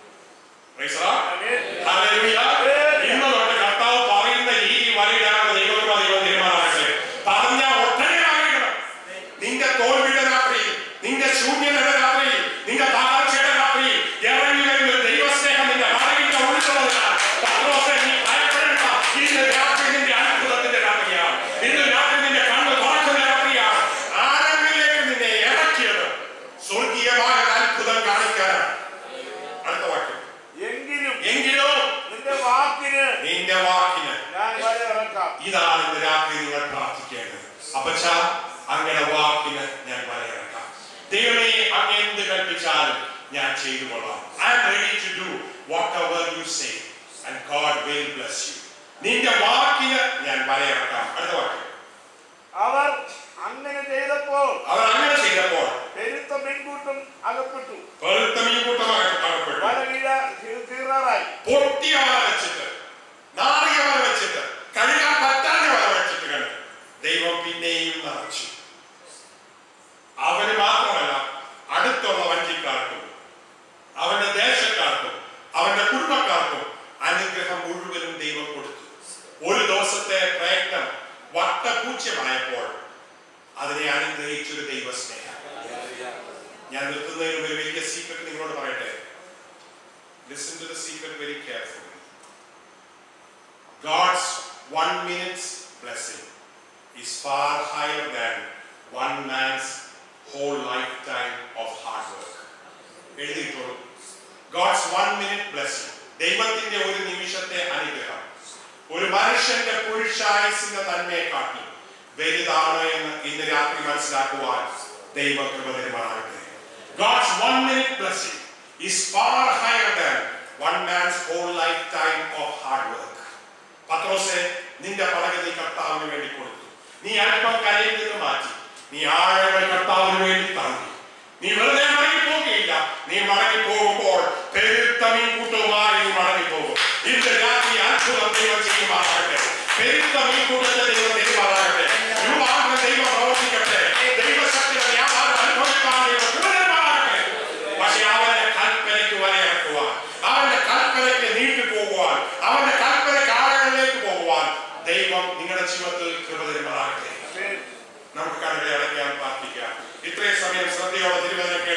Praise the Lord. Amen. Hallelujah. ഇന്ന് തൊട്ട് കർത്താവ് പറയുന്ന രീതി വലയിടാനുള്ള ദൈവകൃപ ദൈവം തീരുമാനമാകട്ടെ. പറഞ്ഞ ഒട്ടനെ വലയിടണം. നിന്റെ തോൽവിയുടെ രാത്രിയിൽ നിന്റെ ശൂന്യതയുടെ രാത്രിയിൽ നിന്റെ താഴ്ചയുടെ രാത്രിയിൽ ഇറങ്ങി വരുന്ന ഒരു ദൈവസ്നേഹം നിന്റെ വാടകയുടെ ഉള്ളിലുള്ളതിനാൽ പത്രോസേ, നീ ഭയപ്പെടേണ്ട. ഇന്ന് രാത്രി നിന്റെ അത്ഭുതത്തിന്റെ രാത്രിയാണ് ഇന്ന് രാത്രി നിന്റെ കണ്ണ് തുറക്കുന്ന രാത്രിയാണ് ആരങ്ങളിലേക്ക് നിന്നെ ഇറക്കിയത് സ്വർഗീയമായ ഒരു അത്ഭുതം കാണിക്കാനാണ് അടുത്ത വാക്യം എങ്കിലും എങ്കിലോ നിന്റെ വാക്കിന് നിന്റെ വാക്കിന് ഞാൻ വലയിറക്കാം ഇതാണ് ഇന്ന് രാത്രി നിങ്ങൾ പ്രാർത്ഥിക്കേണ്ടത് അപ്പച്ച അങ്ങനെ വാക്കിന് ഞാൻ വരയിറക്കാം ദൈവമേ അങ്ങ് എന്ത് കൽപ്പിച്ചാലും ഞാൻ ചെയ്തു കൊള്ളാം I'm ready to do whatever you say and God will bless you നിന്റെ വാക്കിന് ഞാൻ വരയിറക്കാം അടുത്ത വാക്യം അവർ അങ്ങനെ ചെയ്തപ്പോൾ അവർ അങ്ങനെ ചെയ്തപ്പോൾ പെരുത്ത പെൺകൂട്ടം അകപ്പെട്ടു വെളുത്ത മീൻകൂട്ടമായി കാണപ്പെട്ടു വല വീഴ തീറാറായി പൊട്ടിയ വല വെച്ചിട്ട് നാറിയ വല വെച്ചിട്ട് കഴുകാൻ പറ്റാത്ത വല വെച്ചിട്ട് കണ്ടു ദൈവം പിന്നെയും നിറച്ചു അവന് മാത്രമല്ല അടുത്തുള്ള വഞ്ചിക്കാർക്കും അവന്റെ ദേശക്കാർക്കും അവന്റെ കുടുംബക്കാർക്കും അനുഗ്രഹം മുഴുവനും ദൈവം കൊടുത്തു ഒരു ദിവസത്തെ പ്രയത്നം വട്ടപൂജ്യമായപ്പോൾ അതിനെ അനുഗ്രഹിച്ചൊരു ദൈവസ്നേഹം ഞാൻ നിർത്തുന്നതിന് ഒരു വലിയ സീക്രട്ട് നിങ്ങളോട് പറയട്ടെ Listen to the secret very carefully. God's one minute's blessing is far higher than one man's whole lifetime of hard work. എഴുതിയിട്ടുള്ളൂ ഗോഡ്സ് വൺ മിനിറ്റ് ബ്ലെസ്സിംഗ് ദൈവത്തിന്റെ ഒരു നിമിഷത്തെ അനുഗ്രഹം ഒരു മനുഷ്യന്റെ പുരുഷായുസിന്റെ തന്നെ കാട്ടി വലുതാണ് എന്ന് ഇന്ന് രാത്രി മനസ്സിലാക്കുവാൻ ദൈവകൃപ തരുമാറാകട്ടെ God's one minute blessing is far higher than one man's whole lifetime of hard work. പത്രോസെ നിന്റെ പടക നീ കർത്താവിന് വേണ്ടി കൊടുത്തു നീ അല്പം കരയിൽ നിന്ന് മാറ്റി നീ ആഴങ്ങൾ കർത്താവിന് വേണ്ടി താങ്ങി നീ വെറുതെ മടങ്ങി പോകുകയില്ല നീ മടങ്ങി പോകുമ്പോൾ പെരുത്ത മീൻകൂട്ടവുമായി നീ മടങ്ങി പോകും ഇന്ന് രാത്രി അത്ഭുതം ദൈവം ചെയ്യുമാറാകട്ടെ പെരുത്ത മീൻകൂട്ടത്തെ ദൈവം ചെയ്യുമാറാകട്ടെ യുവാക്കൾ ദൈവം പ്രവർത്തിക്കട്ടെ ദൈവശക്തിയുടെ വ്യാപാരം അനുഭവിക്കാൻ ദൈവം കൃപതരുമാറാകട്ടെ പക്ഷെ അവന്റെ കൽപ്പനയ്ക്ക് വരയിറക്കുവാൻ അവന്റെ കൽപ്പനയ്ക്ക് നീട്ടി പോകുവാൻ അവന്റെ കൽപ്പനയ്ക്ക് ആഴങ്ങളിലേക്ക് പോകുവാൻ ദൈവം നിങ്ങളുടെ ജീവിതത്തിൽ കൃപ തരുമാറാകട്ടെ ആമേൻ. നമുക്ക് കണ്ണുകളെ അടയ്ക്കാൻ പ്രാർത്ഥിക്കാം ഇത്രയും സമയം ശ്രദ്ധയോടെ തിരുവനന്തപുരം